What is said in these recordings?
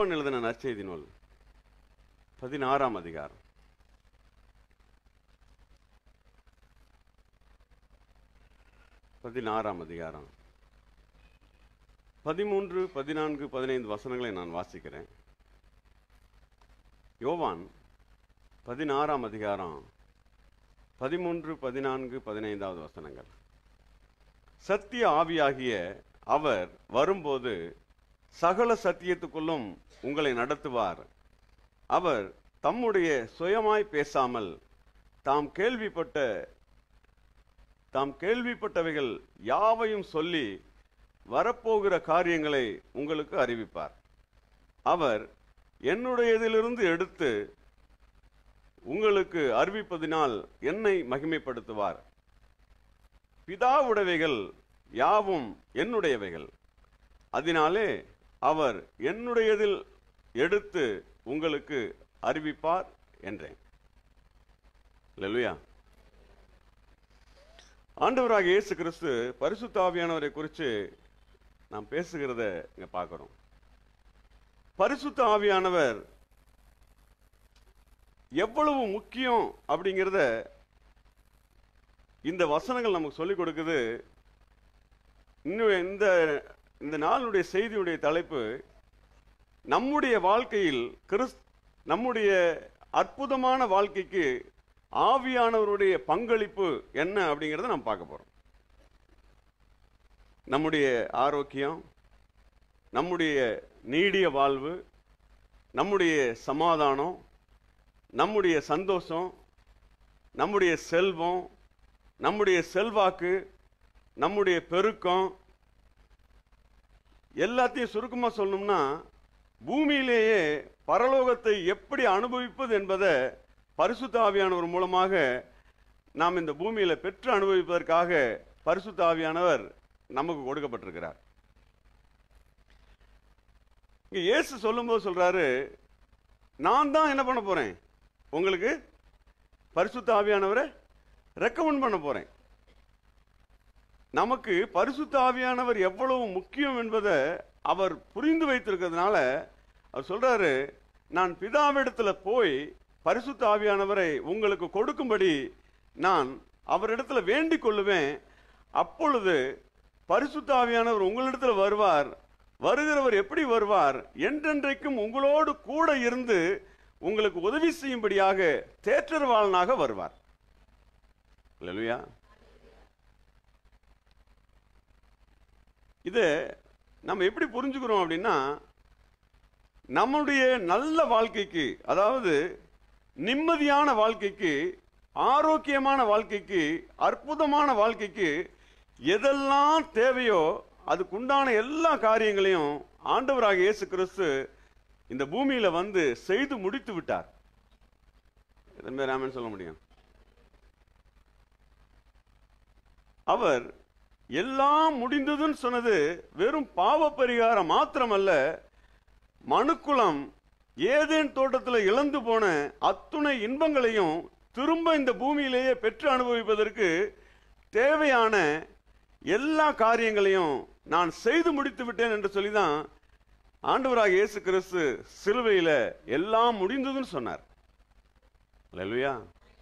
யோவான் எழுதின நற்செய்தி நூல் பதினாறாம் அதிகாரம் பதினாறாம் அதிகாரம் பதிமூன்று பதினான்கு பதினைந்து வசனங்களை நான் வாசிக்கிறேன் யோவான் பதினாறாம் அதிகாரம் பதிமூன்று பதினான்கு பதினைந்தாவது வசனங்கள் சத்திய ஆவியாகிய அவர் வரும்போது சகல சத்தியத்துக்குள்ளும் உங்களை நடத்துவார் அவர் தம்முடைய சுயமாய் பேசாமல் தாம் கேள்விப்பட்ட தாம் கேள்விப்பட்டவைகள் யாவையும் சொல்லி வரப்போகிற காரியங்களை உங்களுக்கு அறிவிப்பார் அவர் என்னுடையதிலிருந்து எடுத்து உங்களுக்கு அறிவிப்பதினால் என்னை மகிமைப்படுத்துவார் பிதாவுடையவைகள் யாவும் என்னுடையவைகள் அதனாலே அவர் என்னுடையதில் எடுத்து உங்களுக்கு அறிவிப்பார் என்றேன் லெலுயா ஆண்டவராக இயேசு கிறிஸ்து பரிசுத்த ஆவியானவரை குறித்து நாம் பேசுகிறத இங்க பார்க்கிறோம் பரிசுத்த ஆவியானவர் எவ்வளவு முக்கியம் அப்படிங்கிறத இந்த வசனங்கள் நமக்கு சொல்லிக் கொடுக்குது இன்னும் இந்த இந்த நாளுடைய செய்தியுடைய தலைப்பு நம்முடைய வாழ்க்கையில் கிறிஸ் நம்முடைய அற்புதமான வாழ்க்கைக்கு ஆவியானவருடைய பங்களிப்பு என்ன அப்படிங்கிறத நாம் பார்க்க போறோம் நம்முடைய ஆரோக்கியம் நம்முடைய நீடிய வாழ்வு நம்முடைய சமாதானம் நம்முடைய சந்தோஷம் நம்முடைய செல்வம் நம்முடைய செல்வாக்கு நம்முடைய பெருக்கம் எல்லாத்தையும் சுருக்கமா சொல்லணும்னா பூமியிலேயே பரலோகத்தை எப்படி அனுபவிப்பது என்பதை பரிசுத்த ஆவியானவர் மூலமாக நாம் இந்த பூமியில பெற்று அனுபவிப்பதற்காக பரிசுத்த ஆவியானவர் நமக்கு கொடுக்கப்பட்டிருக்கிறார் இங்க இயேசு சொல்லும்போது சொல்றாரு நான் தான் என்ன பண்ண போறேன் உங்களுக்கு பரிசுத்த ஆவியானவரை ரெக்கமெண்ட் பண்ண போறேன் நமக்கு பரிசுத்த ஆவியானவர் எவ்வளவு முக்கியம் என்பதை அவர் புரிந்து வைத்திருக்கிறதுனால அவர் சொல்றாரு நான் பிதாவிடத்துல போய் பரிசுத்த ஆவியானவரை உங்களுக்கு கொடுக்கும்படி நான் அவரிடத்துல வேண்டிக் கொள்ளுவேன் அப்பொழுது பரிசுத்த ஆவியானவர் உங்களிடத்துல வருவார் வருகிறவர் எப்படி வருவார் என்றென்றைக்கும் உங்களோடு கூட இருந்து உங்களுக்கு உதவி செய்யும்படியாக தேற்றரவாளனாக வருவார் இல்லையா இதை நம்ம எப்படி புரிஞ்சுக்கிறோம் அப்படின்னா நம்முடைய நல்ல வாழ்க்கைக்கு அதாவது நிம்மதியான வாழ்க்கைக்கு ஆரோக்கியமான வாழ்க்கைக்கு அற்புதமான வாழ்க்கைக்கு எதெல்லாம் தேவையோ அதுக்குண்டான எல்லா காரியங்களையும் ஆண்டவராக இயேசு கிறிஸ்து இந்த பூமியில வந்து செய்து முடித்து விட்டார் எத்தனை பேர் ஆமென் சொல்ல முடியும் அவர் எல்லாம் முடிந்ததுன்னு சொன்னது வெறும் பாவ பரிகாரம் மாத்திரமல்ல மனுக்குலம் ஏதேன் தோட்டத்தில் இழந்து போன அத்துணை இன்பங்களையும் திரும்ப இந்த பூமியிலேயே பெற்று அனுபவிப்பதற்கு தேவையான எல்லா காரியங்களையும் நான் செய்து முடித்து விட்டேன் என்று சொல்லிதான் ஆண்டவராக இயேசு கிறிஸ்து சிலுவையில எல்லாம் முடிந்ததுன்னு சொன்னார் அல்லேலூயா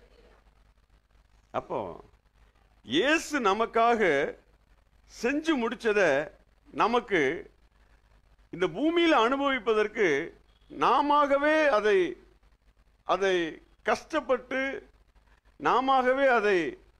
அப்போ இயேசு நமக்காக செஞ்சு முடிச்சத நமக்கு இந்த பூமியில அனுபவிப்பதற்கு நாமவே அதை அதை கஷ்டப்பட்டு நாமவே அதை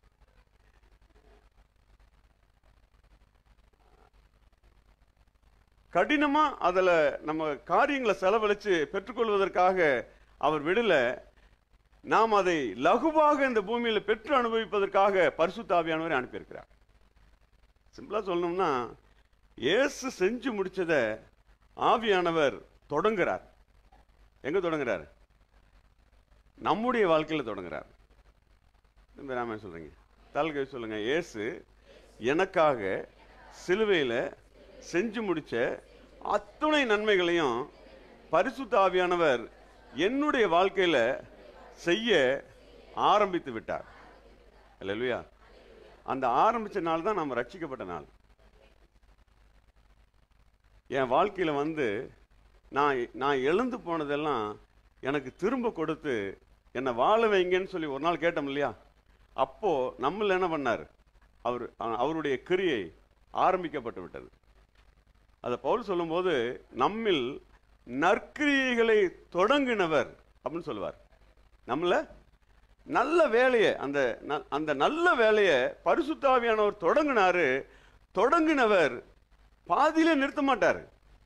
கடினமா அதுல நம்ம காரியங்களை செலவழிச்சு பெற்றுக்கொள்வதற்காக அவர் விடல நாம் அதை லகுவாக இந்த பூமியில பெற்று அனுபவிப்பதற்காக பரிசுத்தாவியானவரை அனுப்பியிருக்கிறார் சிம்பிளா சொல்லணும்னா இயேசு செஞ்சு முடிச்சத ஆவியானவர் தொடங்குறார் எங்க தொடங்குறார் நம்முடைய வாழ்க்கையில தொடங்குறார் இந்த ராம சொல்றீங்க தாழ்கை சொல்லுங்க இயேசு எனக்காக சிலுவையில செஞ்சு முடிச்ச அத்துணை நன்மைகளையும் பரிசுத்த ஆவியானவர் என்னுடைய வாழ்க்கையில செய்ய ஆரம்பித்து விட்டார் அல்லேலூயா அந்த ஆரம்பிச்ச நாள் தான் நம்ம ரட்சிக்கப்பட்ட நாள் என் வாழ்க்கையில வந்து நான் நான் எழுந்து போனதெல்லாம் எனக்கு திரும்ப கொடுத்து என்னை வாழ வைங்கன்னு சொல்லி ஒரு நாள் கேட்டோம் இல்லையா அப்போ நம்மள என்ன பண்ணார் அவர் அ- அவருடைய கிரியை ஆரம்பிக்கப்பட்டு விட்டது அதை பவுல் சொல்லும்போது நம்மில் நற்கிரியைகளை தொடங்கினவர் அப்படின்னு சொல்லுவார் நம்மள நல்ல வேலையை அந்த ந- அந்த நல்ல வேலையை பரிசுத்தாவியானவர் தொடங்கினாரு தொடங்கினவர் பாதியிலே நிறுத்த மாட்டார்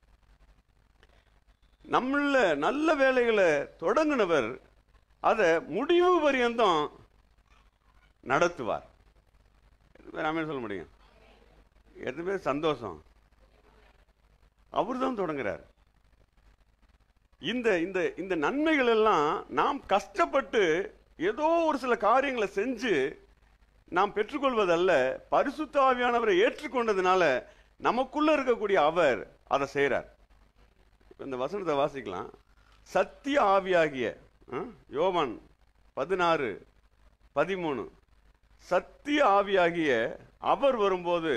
நம்மள நல்ல வேலைகளை தொடங்கினவர் அதை முடிவு பரியந்தம் நடத்துவார் நாம சொல்ல முடியும் எதுவுமே சந்தோஷம் அவர் தான் தொடங்குறார் இந்த இந்த இந்த நன்மைகள் எல்லாம் நாம் கஷ்டப்பட்டு ஏதோ ஒரு சில காரியங்களை செஞ்சு நாம் பெற்றுக்கொள்வதல்ல பரிசுத்த ஆவியானவரை ஏற்றுக்கொண்டதுனால நமக்குள்ள இருக்கக்கூடிய அவர் அதை செய்கிறார் இந்த வசனத்தை வாசிக்கலாம் சத்திய ஆவியாகிய ஆ, யோவான் பதினாறு பதிமூணு சத்திய ஆவியாகிய அவர் வரும்போது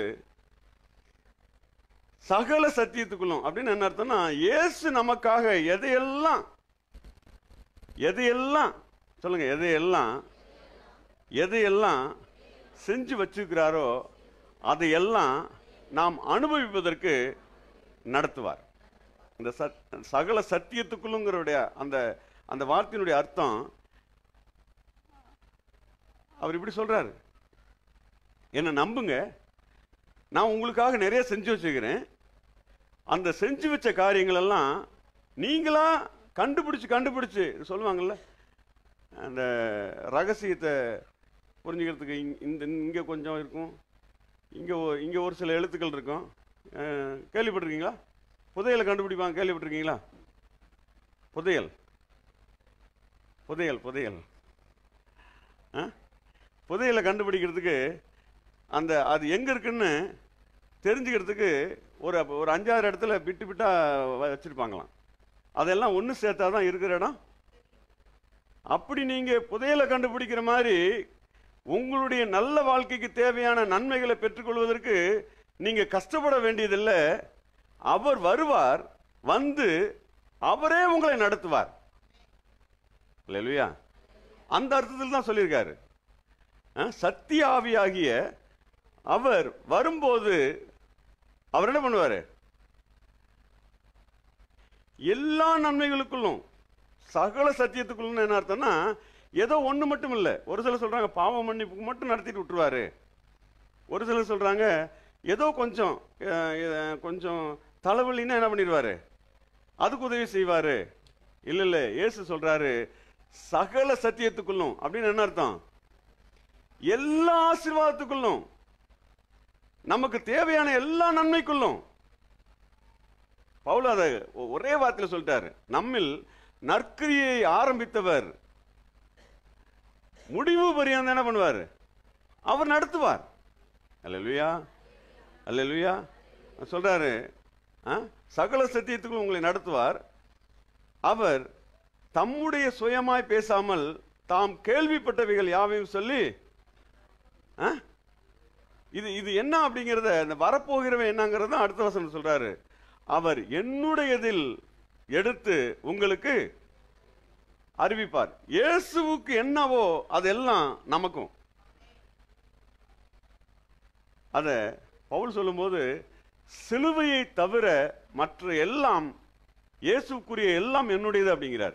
சகல சத்தியத்துக்குள்ளும் அப்படின்னு என்ன அர்த்தம்னா இயேசு நமக்காக எதையெல்லாம் எதையெல்லாம் சொல்லுங்க எதையெல்லாம் எதையெல்லாம் செஞ்சு வச்சிருக்கிறாரோ அதையெல்லாம் நாம் அனுபவிப்பதற்கு நடத்துவார் இந்த சத் சகல சத்தியத்துக்குள்ளுங்கிறவுடைய அந்த அந்த வார்த்தையினுடைய அர்த்தம் அவர் இப்படி சொல்றாரு என்னை நம்புங்க நான் உங்களுக்காக நிறைய செஞ்சு வச்சுக்கிறேன் அந்த செஞ்சு வச்ச காரியங்கள் எல்லாம் நீங்களா கண்டுபிடிச்சு கண்டுபிடிச்சு சொல்லுவாங்கல்ல அந்த ரகசியத்தை புரிஞ்சுக்கிறதுக்கு இங்க- இந்த இங்கே கொஞ்சம் இருக்கும் இங்கே இங்கே ஒரு சில எழுத்துக்கள் இருக்கும் அஹ், கேள்விப்பட்டிருக்கீங்களா புதையலை கண்டுபிடிப்பாங்க கேள்விப்பட்டிருக்கீங்களா புதையல் புதையல் புதையல் ஆ புதையலை கண்டுபிடிக்கிறதுக்கு அந்த அது எங்கே இருக்குன்னு தெரிஞ்சுக்கிறதுக்கு ஒரு ஒரு அஞ்சாறு இடத்துல பிட்டு பிட்டா வ- வச்சிருப்பாங்களாம் அதெல்லாம் ஒன்று சேர்த்தா தான் இருக்கிற இடம் அப்படி நீங்கள் புதையலை கண்டுபிடிக்கிற மாதிரி உங்களுடைய நல்ல வாழ்க்கைக்கு தேவையான நன்மைகளை பெற்றுக்கொள்வதற்கு நீங்கள் கஷ்டப்பட வேண்டியதில்லை அவர் வருவார் வந்து அவரே உங்களை நடத்துவார் இல்லையா அந்த அர்த்தத்தில் தான் சொல்லியிருக்காரு அஹ், சத்திய ஆவியாகிய அவர் வரும்போது அவர் என்ன பண்ணுவார் எல்லா நன்மைகளுக்குள்ளும் சகல சத்தியத்துக்குள்ளும் என்ன அர்த்தம்னா ஏதோ ஒன்று மட்டும் இல்லை ஒரு சிலர் சொல்றாங்க பாவ மன்னிப்புக்கு மட்டும் நடத்திட்டு விட்டுருவாரு ஒரு சிலர் சொல்றாங்க ஏதோ கொஞ்சம் அஹ், அஹ், கொஞ்சம் தலைவலின்னா என்ன பண்ணிடுவாரு அதுக்கு உதவி செய்வாரு இல்ல இல்ல இயேசு சொல்றாரு சகல சத்தியத்துக்குள்ளும் அப்படின்னு என்ன அர்த்தம் எல்லா ஆசீர்வாதத்துக்குள்ளும் நமக்கு தேவையான எல்லா நன்மைக்குள்ளும் பவுல் அதை ஒ- ஒரே வார்த்தையில சொல்லிட்டாரு நம்மில் நற்கிரியை ஆரம்பித்தவர் முடிவு பரியாந்து என்ன பண்ணுவார் அவர் நடத்துவார் அல்லேலூயா அல்லேலூயா சொல்றாரு ஆ? சகல சத்தியத்துக்கும் உங்களை நடத்துவார் அவர் தம்முடைய சுயமாய் பேசாமல் தாம் கேள்விப்பட்டவைகள் யாவையும் சொல்லி ஆ? இது இது என்ன அப்படிங்கிறத இந்த வரப்போகிறவன் என்னங்கிறத அடுத்த வசனம் சொல்றாரு அவர் என்னுடையதில் எடுத்து உங்களுக்கு அறிவிப்பார் இயேசுவுக்கு என்னவோ அதெல்லாம் நமக்கும் அத பவுல் சொல்லும்போது சிலுவையை தவிர மற்ற எல்லாம் இயேசுக்குரிய எல்லாம் என்னுடையது அப்படிங்கிறார்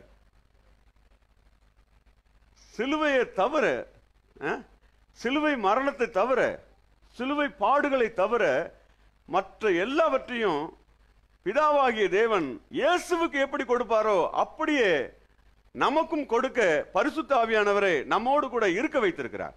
சிலுவையை தவிர அஹ், சிலுவை மரணத்தை தவிர சிலுவை பாடுகளை தவிர மற்ற எல்லாவற்றையும் பிதாவாகிய தேவன் இயேசுவுக்கு எப்படி கொடுப்பாரோ அப்படியே நமக்கும் கொடுக்க பரிசுத்த ஆவியானவரை நம்மோடு கூட இருக்க வைத்திருக்கிறார்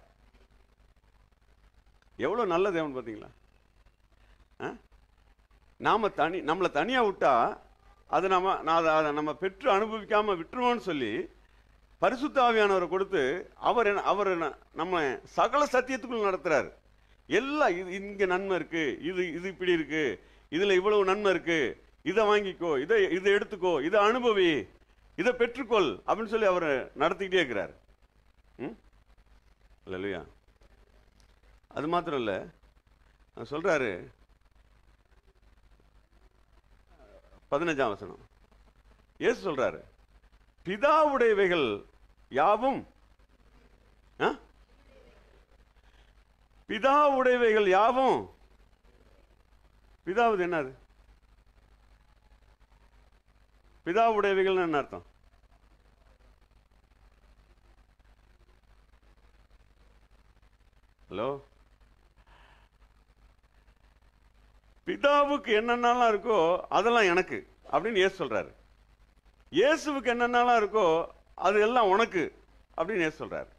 எவ்வளவு நல்ல தேவன் பார்த்தீங்களா ஆ? நாம தனி நம்மளை தனியா விட்டா அது நம்ம நான் அதை- அதை நம்ம பெற்று அனுபவிக்காம விட்டுருவோம்னு சொல்லி பரிசுத்த ஆவியானவரை கொடுத்து அவர் என்ன- அவர் என்ன- நம்ம சகல சத்தியத்துக்குள்ள நடத்துறாரு எல்லாம் இது இங்க நன்மை இருக்கு இது இது இப்படி இருக்கு இதுல இவ்வளவு நன்மை இருக்கு இதை வாங்கிக்கோ இதை இதை எடுத்துக்கோ இதை அனுபவி இதை பெற்றுக்கொள் அப்படின்னு சொல்லி அவர் நடத்திக்கிட்டே இருக்கிறார் ம் இல்லையா அது மாத்திரம் இல்லை சொல்றாரு பதினஞ்சாம் வசனம் இயேசு சொல்றாரு பிதாவுடையவைகள் யாவும் ஆ? பிதாவுடையவைகள் யாவும் பிதாவுது என்னது பிதாவுடையவைகள் என்ன அர்த்தம் ஹலோ பிதாவுக்கு என்னென்னலாம் இருக்கோ அதெல்லாம் எனக்கு அப்படின்னு இயேசு சொல்றாரு இயேசுவுக்கு என்னென்னலாம் இருக்கோ அது எல்லாம் உனக்கு அப்படின்னு இயேசு சொல்றாரு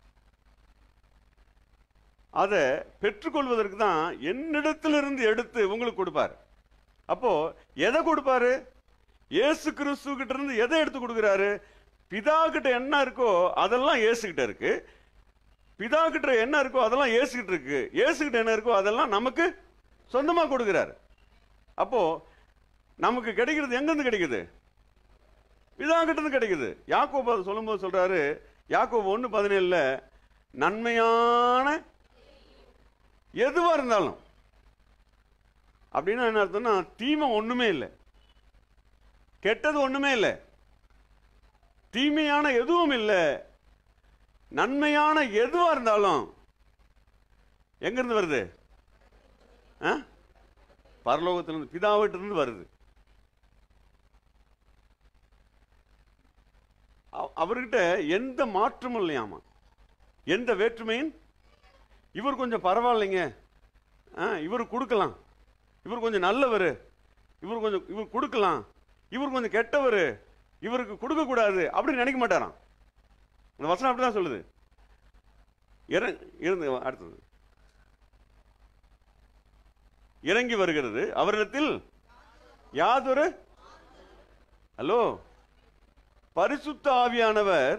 அதை பெற்றுக்கொள்வதற்கு தான் என்னிடத்திலிருந்து எடுத்து உங்களுக்கு கொடுப்பாரு அப்போ எதை கொடுப்பாரு இயேசு கிறிஸ்து கிட்ட இருந்து எதை எடுத்து கொடுக்குறாரு பிதா கிட்ட என்ன இருக்கோ அதெல்லாம் இயேசு கிட்ட இருக்கு பிதா கிட்ட என்ன இருக்கோ அதெல்லாம் இயேசு கிட்ட இருக்கு இயேசு கிட்ட என்ன இருக்கோ அதெல்லாம் நமக்கு சொந்தமா கொடுக்குறாரு அப்போ நமக்கு கிடைக்கிறது எங்கிருந்து கிடைக்குது பிதா கிட்ட இருந்து கிடைக்குது யாக்கோபு அதை சொல்லும்போது சொல்றாரு யாக்கோபு ஒன்று பதினேழுல நன்மையான எதுவா இருந்தாலும் அப்படின்னா என்ன அர்த்தம்னா தீமை ஒண்ணுமே இல்லை கெட்டது ஒண்ணுமே இல்லை தீமையான எதுவும் இல்லை நன்மையான எதுவா இருந்தாலும் எங்கிருந்து வருது ஆ? பரலோகத்திலிருந்து பிதாவிட்டிருந்து வருது அவ- அவர்கிட்ட எந்த மாற்றமும் இல்லையாமா எந்த வேற்றுமையும் இவர் கொஞ்சம் பரவாயில்லைங்க ஆ, இவர் கொடுக்கலாம் இவர் கொஞ்சம் நல்லவர் இவர் கொஞ்சம் இவர் கொடுக்கலாம் இவர் கொஞ்சம் கெட்டவர் இவருக்கு கொடுக்க கூடாது அப்படின்னு நினைக்க மாட்டாராம் இந்த வசனம் அப்படிதான் சொல்லுது இற- இருந்து அடுத்தது இறங்கி வருகிறது அவரிடத்தில் யாதொரு ஹலோ பரிசுத்த ஆவியானவர்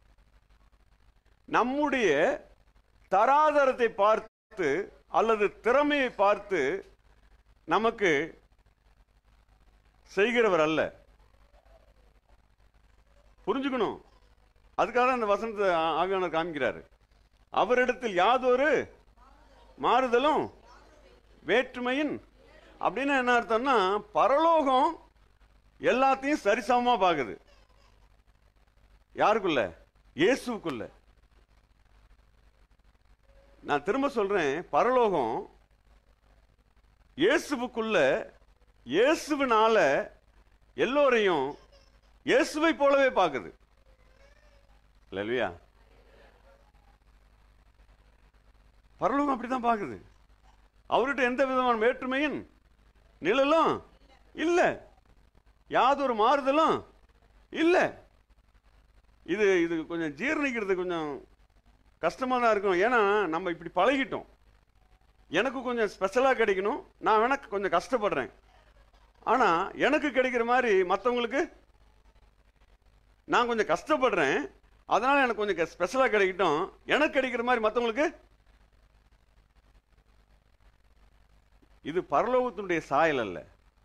நம்முடைய தராதரத்தை பார்த்து அல்லது திறமையை பார்த்து நமக்கு செய்கிறவர் அல்ல புரிஞ்சுக்கணும் அதுக்காக தான் அந்த வசனத்தை ஆ- ஆவியானவர் காமிக்கிறாரு அவரிடத்தில் யாதொரு மாறுதலும் வேற்றுமையின் அப்படின்னு என்ன அர்த்தம்னா பரலோகம் எல்லாத்தையும் சரிசமமா பார்க்குது யாருக்குள்ள இயேசுக்குள்ள நான் திரும்ப சொல்றேன் பரலோகம் இயேசுவுக்குள்ள இயேசுவினால எல்லோரையும் இயேசுவை போலவே பார்க்குது இல்லையா பரலோகம் அப்படிதான் பார்க்குது அவர்கிட்ட எந்த விதமான வேற்றுமையின் நிழலும் இல்லை யாதொரு மாறுதலும் இல்லை இது இது கொஞ்சம் ஜீரணிக்கிறது கொஞ்சம் கஷ்டமாக தான் இருக்கும் ஏன்னா நம்ம இப்படி பழகிட்டோம் எனக்கு கொஞ்சம் ஸ்பெஷலாக கிடைக்கணும் நான் வேணா கொஞ்சம் கஷ்டப்படுறேன் ஆனால் எனக்கு கிடைக்கிற மாதிரி மற்றவங்களுக்கு நான் கொஞ்சம் கஷ்டப்படுறேன் அதனால எனக்கு கொஞ்சம் ஸ்பெஷலாக கிடைக்கட்டும் எனக்கு கிடைக்கிற மாதிரி மற்றவங்களுக்கு இது பரலோகத்தினுடைய சாயல் அல்ல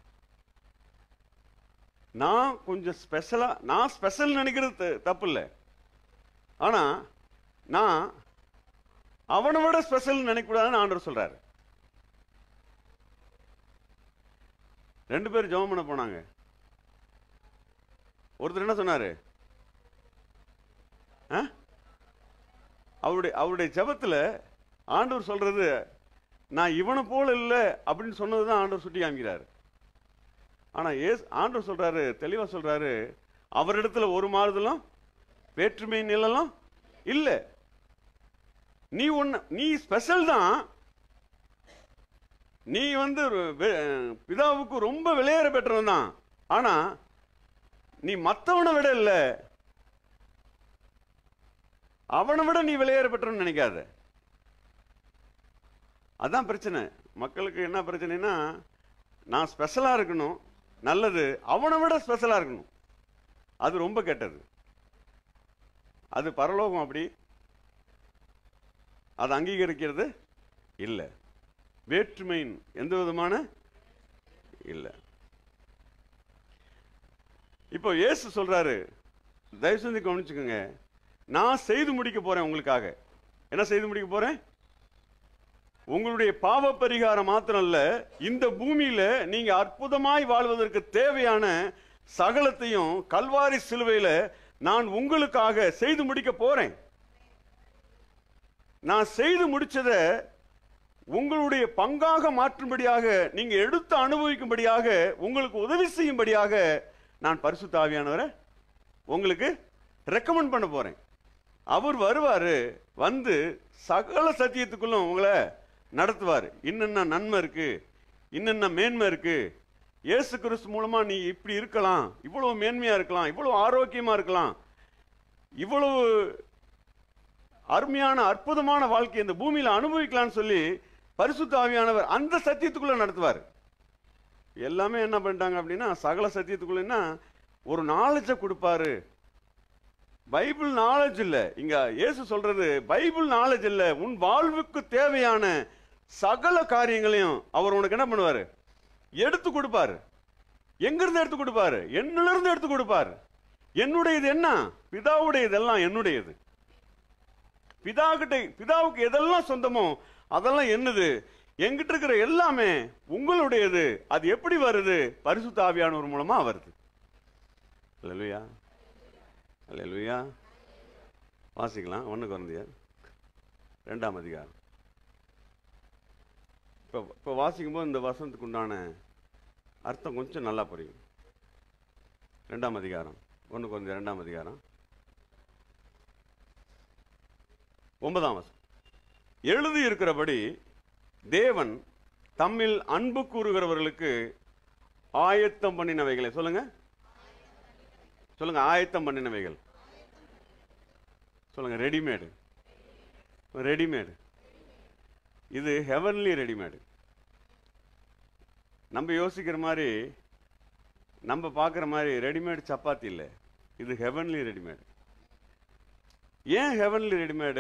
நான் கொஞ்சம் ஸ்பெஷலா நான் ஸ்பெஷல் நினைக்கிறது த- தப்பு இல்லை ஆனா நான் அவனை விட ஸ்பெஷல் நினைக்கக்கூடாதுன்னு ஆண்டவர் சொல்றாரு ரெண்டு பேரும் ஜெபம் பண்ண போனாங்க ஒருத்தர் என்ன சொன்னாரு ஆ? அவருடைய அவருடைய ஜெபத்துல ஆண்டவர் சொல்றது நான் இவனை போல இல்லை அப்படின்னு சொன்னதுதான் ஆண்டவர் சுட்டி காமிக்கிறாரு ஆனா ஏஸ் ஆண்டவர் சொல்றாரு தெளிவா சொல்றாரு அவரிடத்துல ஒரு மாறுதலும் வேற்றுமை நிழலும் இல்ல நீ ஒன்னு நீ ஸ்பெஷல் தான் நீ வந்து ஒரு வே- பிதாவுக்கு ரொம்ப விளையாட பெற்றவன் தான் ஆனா நீ மத்தவனை விட இல்ல அவனை விட நீ விளையாட பெற்றவன் நினைக்காத அதான் பிரச்சனை மக்களுக்கு என்ன பிரச்சனைனா நான் ஸ்பெஷலா இருக்கணும் நல்லது அவனை விட ஸ்பெஷலா இருக்கணும் அது ரொம்ப கெட்டது அது பரலோகம் அப்படி அதை அங்கீகரிக்கிறது இல்லை வேற்றுமையின் எந்த விதமான இல்லை இப்போ இயேசு சொல்றாரு தயவு செஞ்சு கவனிச்சுக்கோங்க நான் செய்து முடிக்க போறேன் உங்களுக்காக என்ன செய்து முடிக்க போறேன் உங்களுடைய பாவ பரிகாரம் மாத்திரம் இல்ல இந்த பூமியில நீங்க அற்புதமாய் வாழ்வதற்கு தேவையான சகலத்தையும் கல்வாரி சிலுவையில நான் உங்களுக்காக செய்து முடிக்க போறேன் நான் செய்து முடிச்சத உங்களுடைய பங்காக மாற்றும்படியாக நீங்க எடுத்து அனுபவிக்கும்படியாக உங்களுக்கு உதவி செய்யும்படியாக நான் பரிசுத்த ஆவியானவரை உங்களுக்கு ரெக்கமெண்ட் பண்ண போறேன் அவர் வருவாரு வந்து சகல சத்தியத்துக்குள்ளும் உங்களை நடத்துவார் இன்னென்ன நன்மை இருக்கு இன்னென்ன மேன்மை இருக்கு இயேசு கிறிஸ்து மூலமா நீ இப்படி இருக்கலாம் இவ்வளவு மேன்மையா இருக்கலாம் இவ்வளவு ஆரோக்கியமா இருக்கலாம் இவ்வளவு அருமையான அற்புதமான வாழ்க்கை இந்த பூமியில அனுபவிக்கலாம்னு சொல்லி பரிசுத்த ஆவியானவர் அந்த சத்தியத்துக்குள்ள நடத்துவார் எல்லாமே என்ன பண்ணிட்டாங்க அப்படின்னா சகல சத்தியத்துக்குள்ளன்னா ஒரு நாலேஜை கொடுப்பாரு பைபிள் நாலேஜ் இல்ல இங்க இயேசு சொல்றது பைபிள் நாலேஜ் இல்ல உன் வாழ்வுக்கு தேவையான சகல காரியங்களையும் அவர் உனக்கு என்ன பண்ணுவாரு எடுத்து கொடுப்பாரு எங்க இருந்து எடுத்து கொடுப்பாரு என்னில இருந்து எடுத்து கொடுப்பாரு என்னுடையது என்ன பிதாவுடையது எல்லாம் என்னுடையது பிதா கிட்ட பிதாவுக்கு எதெல்லாம் சொந்தமோ அதெல்லாம் என்னது எங்கிட்ட இருக்கிற எல்லாமே உங்களுடையது அது எப்படி வருது பரிசுத்த ஆவியானவர் மூலமா வருது அல்லேலூயா அல்லேலூயா வாசிக்கலாம் ஒன்று குறைந்திய ரெண்டாம் அதிகாரம் இப்போ இப்போ வாசிக்கும்போது இந்த வசனத்துக்கு உண்டான அர்த்தம் கொஞ்சம் நல்லா புரியும் ரெண்டாம் அதிகாரம் ஒன்று குறைந்த ரெண்டாம் அதிகாரம் ஒன்பதாம் வசனம் எழுதி இருக்கிறபடி தேவன் தம்மில் அன்பு கூறுகிறவர்களுக்கு ஆயத்தம் பண்ணினவைகளை சொல்லுங்க சொல்லுங்க ஆயத்தம் பண்ணினவைகள் சொல்லுங்க ரெடிமேடு ரெடிமேடு இது ஹெவன்லி ரெடிமேடு நம்ம யோசிக்கிற மாதிரி நம்ம பார்க்குற மாதிரி ரெடிமேடு சப்பாத்தி இல்லை இது ஹெவன்லி ரெடிமேடு ஏன் ஹெவன்லி ரெடிமேடு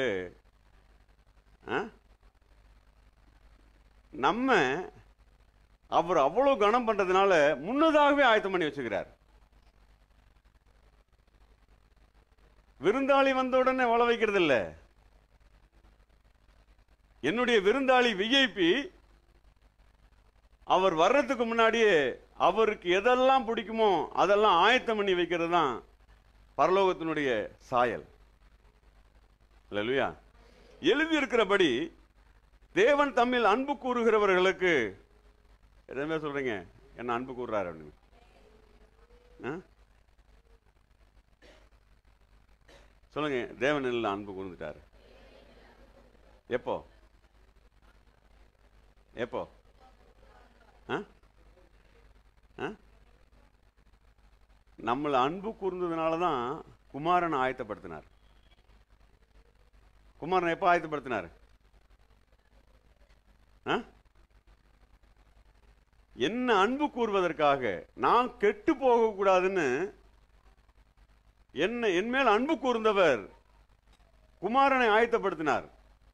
நம்ம அவர் அவ்வளவு கனம் பண்றதுனால முன்னதாகவே ஆயத்தம் பண்ணி வச்சுக்கிறார் விருந்தாளி வந்த உடனே வள வைக்கிறது இல்ல என்னுடைய விருந்தாளி விஐபி அவர் வர்றதுக்கு முன்னாடியே அவருக்கு எதெல்லாம் பிடிக்குமோ அதெல்லாம் ஆயத்தம் பண்ணி வைக்கிறது தான் பரலோகத்தினுடைய சாயல் இல்லையா எழுதி இருக்கிறபடி தேவன் தம்மில் அன்பு கூறுகிறவர்களுக்கு எதுவுமே சொல்றீங்க என்ன அன்பு கூறுறாரு அப்படின்னு ஆ? சொல்லுங்க தேவன் இல்லை அன்பு கூர்ந்துட்டாரு எப்போ எப்போ ஆ? ஆ? நம்மளை அன்பு கூர்ந்ததுனால தான் குமாரனை ஆயத்தப்படுத்தினார் குமாரனை எப்போ ஆயத்தப்படுத்தினார் ஆ? என்ன அன்பு கூறுவதற்காக நான் கெட்டு போகக்கூடாதுன்னு என்ன என் மேல் அன்பு கூர்ந்தவர் குமாரனை ஆயத்தப்படுத்தினார்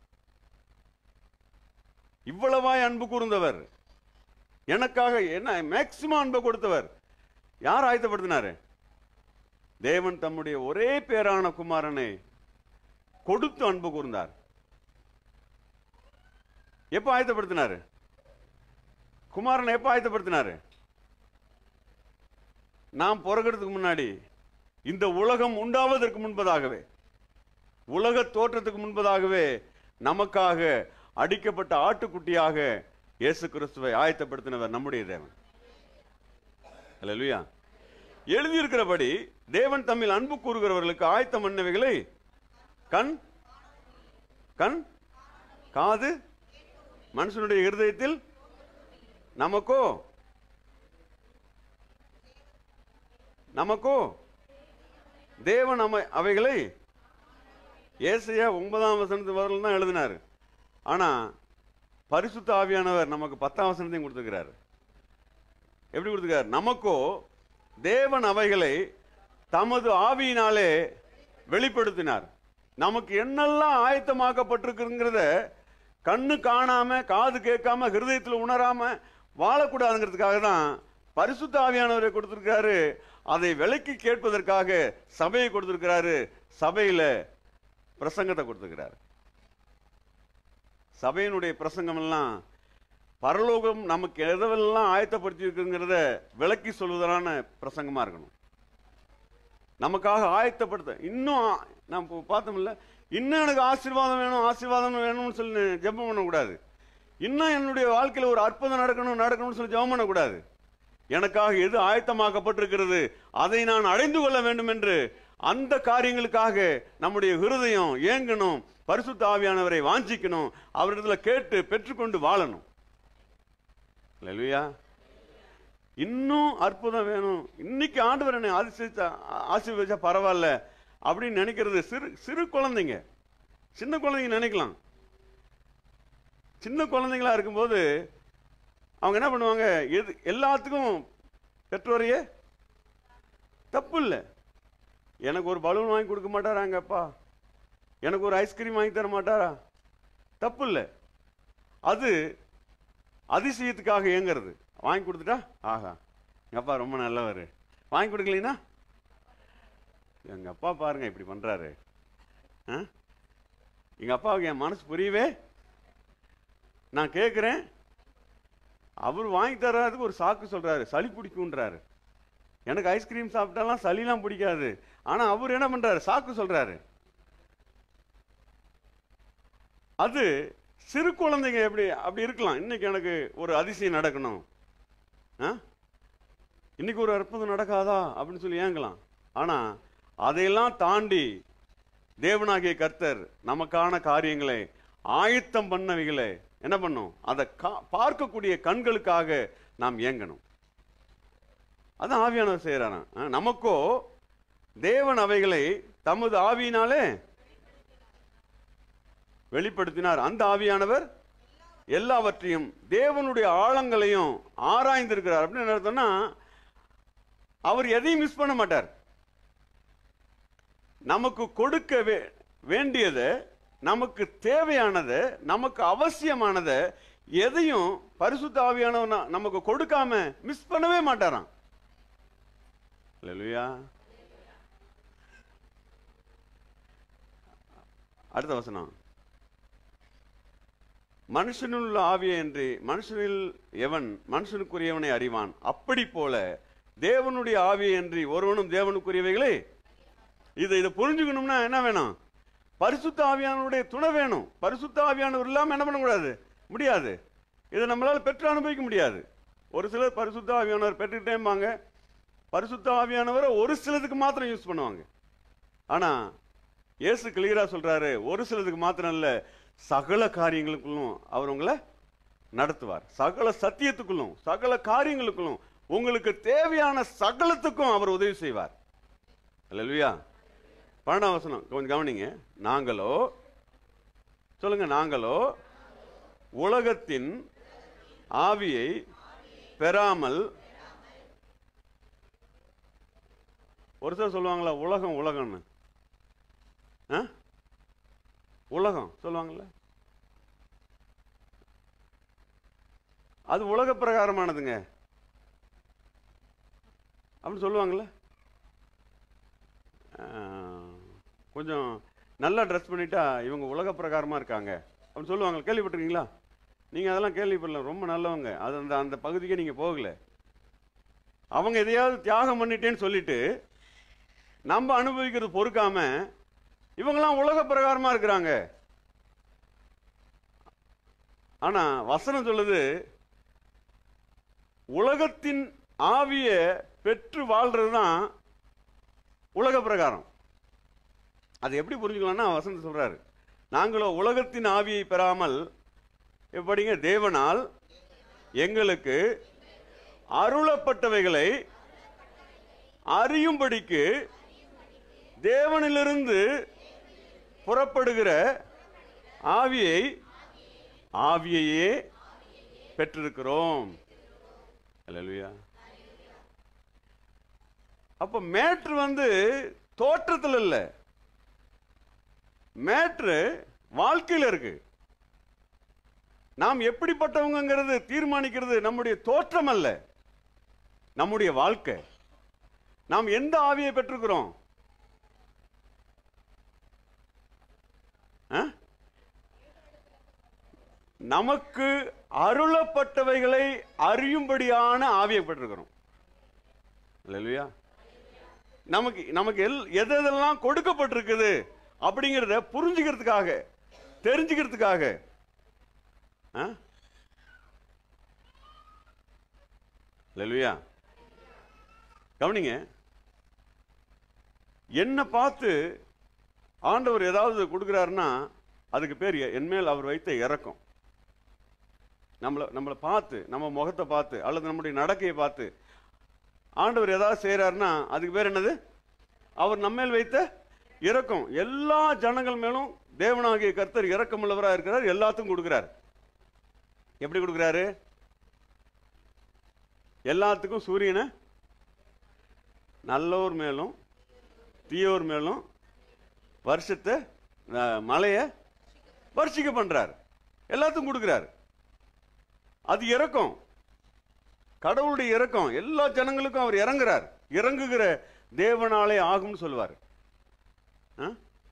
இவ்வளவாய் அன்பு கூர்ந்தவர் எனக்காக என்ன மேக்சிமம் அன்பை கொடுத்தவர் யார் ஆயத்தப்படுத்தினாரு தேவன் தம்முடைய ஒரே பேரான குமாரனை கொடுத்து அன்பு கூர்ந்தார் எப்ப ஆயத்தப்படுத்தினாரு குமாரனை எப்ப ஆயத்தப்படுத்தினாரு நாம் பிறக்கிறதுக்கு முன்னாடி இந்த உலகம் உண்டாவதற்கு முன்பதாகவே உலக தோற்றத்துக்கு முன்பதாகவே நமக்காக அடிக்கப்பட்ட ஆட்டுக்குட்டியாக இயேசு கிறிஸ்துவை ஆயத்தப்படுத்தினவர் நம்முடைய தேவன் அல்லேலூயா எழுதியிருக்கிறபடி தேவன் தம்மில் அன்பு கூறுகிறவர்களுக்கு ஆயத்தம் பண்ணவைகளை கண் கண் காது மனுஷனுடைய இருதயத்தில் நமக்கோ நமக்கோ தேவன் அமை அவைகளை ஏசையா ஒன்பதாம் வசனத்து வரல தான் எழுதினாரு ஆனா பரிசுத்த ஆவியானவர் நமக்கு பத்தாம் வசனத்தையும் கொடுத்துக்கிறாரு எப்படி கொடுத்துக்கிறார் நமக்கோ தேவன் அவைகளை தமது ஆவியினாலே வெளிப்படுத்தினார் நமக்கு என்னெல்லாம் ஆயத்தமாக்கப்பட்டிருக்குங்கிறத கண்ணு காணாம காது கேட்காம ஹிருதயத்தில் உணராம வாழக்கூடாதுங்கிறதுக்காக தான் பரிசுத்த ஆவியானவரை கொடுத்திருக்காரு அதை விலைக்கு கேட்பதற்காக சபையை கொடுத்திருக்கிறாரு சபையில பிரசங்கத்தை கொடுத்திருக்கிறார் சபையினுடைய பிரசங்கம் எல்லாம் பரலோகம் நமக்கு எதெல்லாம் ஆயத்தப்படுத்தி இருக்குங்கிறத விளக்கி சொல்வதான பிரசங்கமா இருக்கணும் நமக்காக ஆயத்தப்படுத்த இன்னும் ஆ- நாம் இப்போ பார்த்தோம்ல இன்னும் எனக்கு ஆசீர்வாதம் வேணும் ஆசீர்வாதம் வேணும்னு சொல்லி ஜெபம் பண்ணக்கூடாது இன்னும் என்னுடைய வாழ்க்கையில ஒரு அற்புதம் நடக்கணும் நடக்கணும்னு சொல்லி ஜெபம் பண்ணக்கூடாது எனக்காக எது ஆயத்தமாக்கப்பட்டிருக்கிறது அதை நான் அடைந்து கொள்ள வேண்டும் என்று அந்த காரியங்களுக்காக நம்முடைய ஹிருதயம் ஏங்கணும் பரிசுத்த ஆவியானவரை வாஞ்சிக்கணும் அவரிடத்துல கேட்டு பெற்றுக்கொண்டு வாழணும் அல்லேலூயா இன்னும் அற்புதம் வேணும் இன்னைக்கு ஆண்டவர் என்னை ஆசிர்வச்சா ஆசீர்வதிச்சா பரவாயில்ல அப்படின்னு நினைக்கிறது சிறு சிறு குழந்தைங்க சின்ன குழந்தைங்க நினைக்கலாம் சின்ன குழந்தைங்களா இருக்கும்போது அவங்க என்ன பண்ணுவாங்க எது எல்லாத்துக்கும் பெற்றோரையே தப்பு இல்லை எனக்கு ஒரு பலூன் வாங்கி கொடுக்க மாட்டாரா எங்க அப்பா எனக்கு ஒரு ஐஸ்கிரீம் வாங்கி தர மாட்டாரா தப்பு இல்லை அது அதிசயத்துக்காக இயங்குறது வாங்கி கொடுத்துட்டா ஆஹா எங்க அப்பா ரொம்ப நல்லவர் வாங்கி கொடுக்கலனா எங்க அப்பா பாருங்க இப்படி பண்றாரு ஆ? எங்க அப்பாவுக்கு என் மனசு புரியவே நான் கேட்குறேன் அவர் வாங்கி தர்றதுக்கு ஒரு சாக்கு சொல்றாரு சளி பிடிக்குன்றாரு எனக்கு ஐஸ்கிரீம் சாப்பிட்டாலாம் சளிலாம் பிடிக்காது ஆனா அவர் என்ன பண்றாரு சாக்கு சொல்றாரு அது சிறு குழந்தைங்க எப்படி அப்படி இருக்கலாம் இன்னைக்கு எனக்கு ஒரு அதிசயம் நடக்கணும் ஆ? இன்னைக்கு ஒரு அற்புதம் நடக்காதா அப்படின்னு சொல்லி ஏங்கலாம் ஆனா அதையெல்லாம் தாண்டி தேவனாகிய கர்த்தர் நமக்கான காரியங்களை ஆயத்தம் பண்ணவைகளை என்ன பண்ணும் அதை கா- பார்க்கக்கூடிய கண்களுக்காக நாம் ஏங்கணும் அதான் ஆவியானவர் செய்யறாராம் ஆ, நமக்கோ தேவன் அவைகளை தமது ஆவியினாலே வெளிப்படுத்தினார் அந்த ஆவியானவர் எல்லாவற்றையும் தேவனுடைய ஆழங்களையும் ஆராய்ந்திருக்கிறார் அப்படின்னு என்ன அர்த்தம்னா அவர் எதையும் மிஸ் பண்ண மாட்டார் நமக்கு கொடுக்க வே- வேண்டியதை நமக்கு தேவையானதை நமக்கு அவசியமானதை எதையும் பரிசுத்த ஆவியானவர் ந- நமக்கு கொடுக்காம மிஸ் பண்ணவே மாட்டாராம் அல்லேலூயா அடுத்த வசனம் மனுஷனுள் உள்ள ஆவியை என்று மனுஷனில் எவன் மனுஷனுக்குரியவனை அறிவான் அப்படி போல தேவனுடைய ஆவியை என்று ஒருவனும் தேவனுக்குரியவைகளே இதை இதை புரிஞ்சுக்கணும்னா என்ன வேணும் பரிசுத்த ஆவியானவருடைய துணை வேணும் பரிசுத்த ஆவியானவர் இல்லாம என்ன பண்ணக்கூடாது முடியாது இதை நம்மளால பெற்று அனுபவிக்க முடியாது ஒரு சிலர் பரிசுத்த ஆவியானவர் பெற்றுக்கிட்டேம்பாங்க பரிசுத்த ஆவியானவரை ஒரு சிலதுக்கு மாத்திரம் யூஸ் பண்ணுவாங்க ஆனா இயேசு கிளியரா சொல்றாரு ஒரு சிலதுக்கு மாத்திரம் இல்ல சகல காரியங்களுக்குள்ளும் அவர் உங்களை நடத்துவார் சகல சத்தியத்துக்குள்ளும் சகல காரியங்களுக்குள்ளும் உங்களுக்கு தேவையான சகலத்துக்கும் அவர் உதவி செய்வார் அல்லேலூயா பன்னெண்டாம் வசனம் கொஞ்சம் கவனிங்க நாங்களோ சொல்லுங்க நாங்களோ உலகத்தின் ஆவியை பெறாமல் ஒரு சிலர் சொல்லுவாங்களா உலகம் உலகம்னு ஆ? உலகம் சொல்லுவாங்கல்ல அது உலக பிரகாரமானதுங்க அப்படின்னு சொல்லுவாங்கல்ல ஆ, கொஞ்சம் நல்லா ட்ரெஸ் பண்ணிட்டா இவங்க உலக பிரகாரமா இருக்காங்க அப்படின்னு சொல்லுவாங்க கேள்விப்பட்டிருக்கீங்களா நீங்க அதெல்லாம் கேள்விப்படல ரொம்ப நல்லவங்க அது அந்த அந்த பகுதிக்கே நீங்க போகல அவங்க எதையாவது தியாகம் பண்ணிட்டேன்னு சொல்லிட்டு நம்ம அனுபவிக்கிறது பொறுக்காம இவங்கெல்லாம் உலக பிரகாரமா இருக்கிறாங்க ஆனா வசனம் சொல்லுது உலகத்தின் ஆவிய பெற்று வாழ்றது தான் உலக பிரகாரம் அது எப்படி புரிஞ்சுக்கலாம்னா வசந்த் சொல்றாரு நாங்களோ உலகத்தின் ஆவியை பெறாமல் எப்படிங்க தேவனால் எங்களுக்கு அருளப்பட்டவைகளை அறியும்படிக்கு தேவனிலிருந்து புறப்படுகிற ஆவியை ஆவியையே பெற்றிருக்கிறோம் அல்லேலூயா அப்ப மேட்ரு வந்து தோற்றத்தில் இல்ல மேட்ரு வாழ்க்கையில இருக்கு நாம் எப்படிப்பட்டவங்கிறது தீர்மானிக்கிறது நம்முடைய தோற்றம் அல்ல நம்முடைய வாழ்க்கை நாம் எந்த ஆவியை பெற்றிருக்கிறோம் ஆ? நமக்கு அருளப்பட்டவைகளை அறியும்படியான ஆவியை பெற்றிருக்கிறோம் இல்லையா நமக்கு நமக்கு எல் எது எதெல்லாம் கொடுக்கப்பட்டிருக்குது அப்படிங்கிறத புரிஞ்சுக்கிறதுக்காக தெரிஞ்சுக்கிறதுக்காக ஆ? இல்லையா கவனிங்க என்ன பார்த்து ஆண்டவர் ஏதாவது கொடுக்குறாருன்னா அதுக்கு பேர் எ- என்மேல் அவர் வைத்த இறக்கம் நம்மளை நம்மளை பார்த்து நம்ம முகத்தை பார்த்து அல்லது நம்முடைய நடக்கையை பார்த்து ஆண்டவர் ஏதாவது செய்கிறாருன்னா அதுக்கு பேர் என்னது அவர் நம்மேல் வைத்த இரக்கம் எல்லா ஜனங்கள் மேலும் தேவனாகிய கர்த்தர் இரக்கமுள்ளவராக இருக்கிறார் எல்லாத்துக்கும் கொடுக்குறார் எப்படி கொடுக்குறாரு எல்லாத்துக்கும் சூரியனை நல்லோர் மேலும் தீயோர் மேலும் வருஷத்தை அஹ், மழையை வருஷிக்க பண்றார் எல்லாத்துக்கும் கொடுக்குறார் அது இறக்கம் கடவுளுடைய இறக்கம் எல்லா ஜனங்களுக்கும் அவர் இறங்குறார் இறங்குகிற தேவனாலே ஆகும்னு சொல்லுவார் ஆ?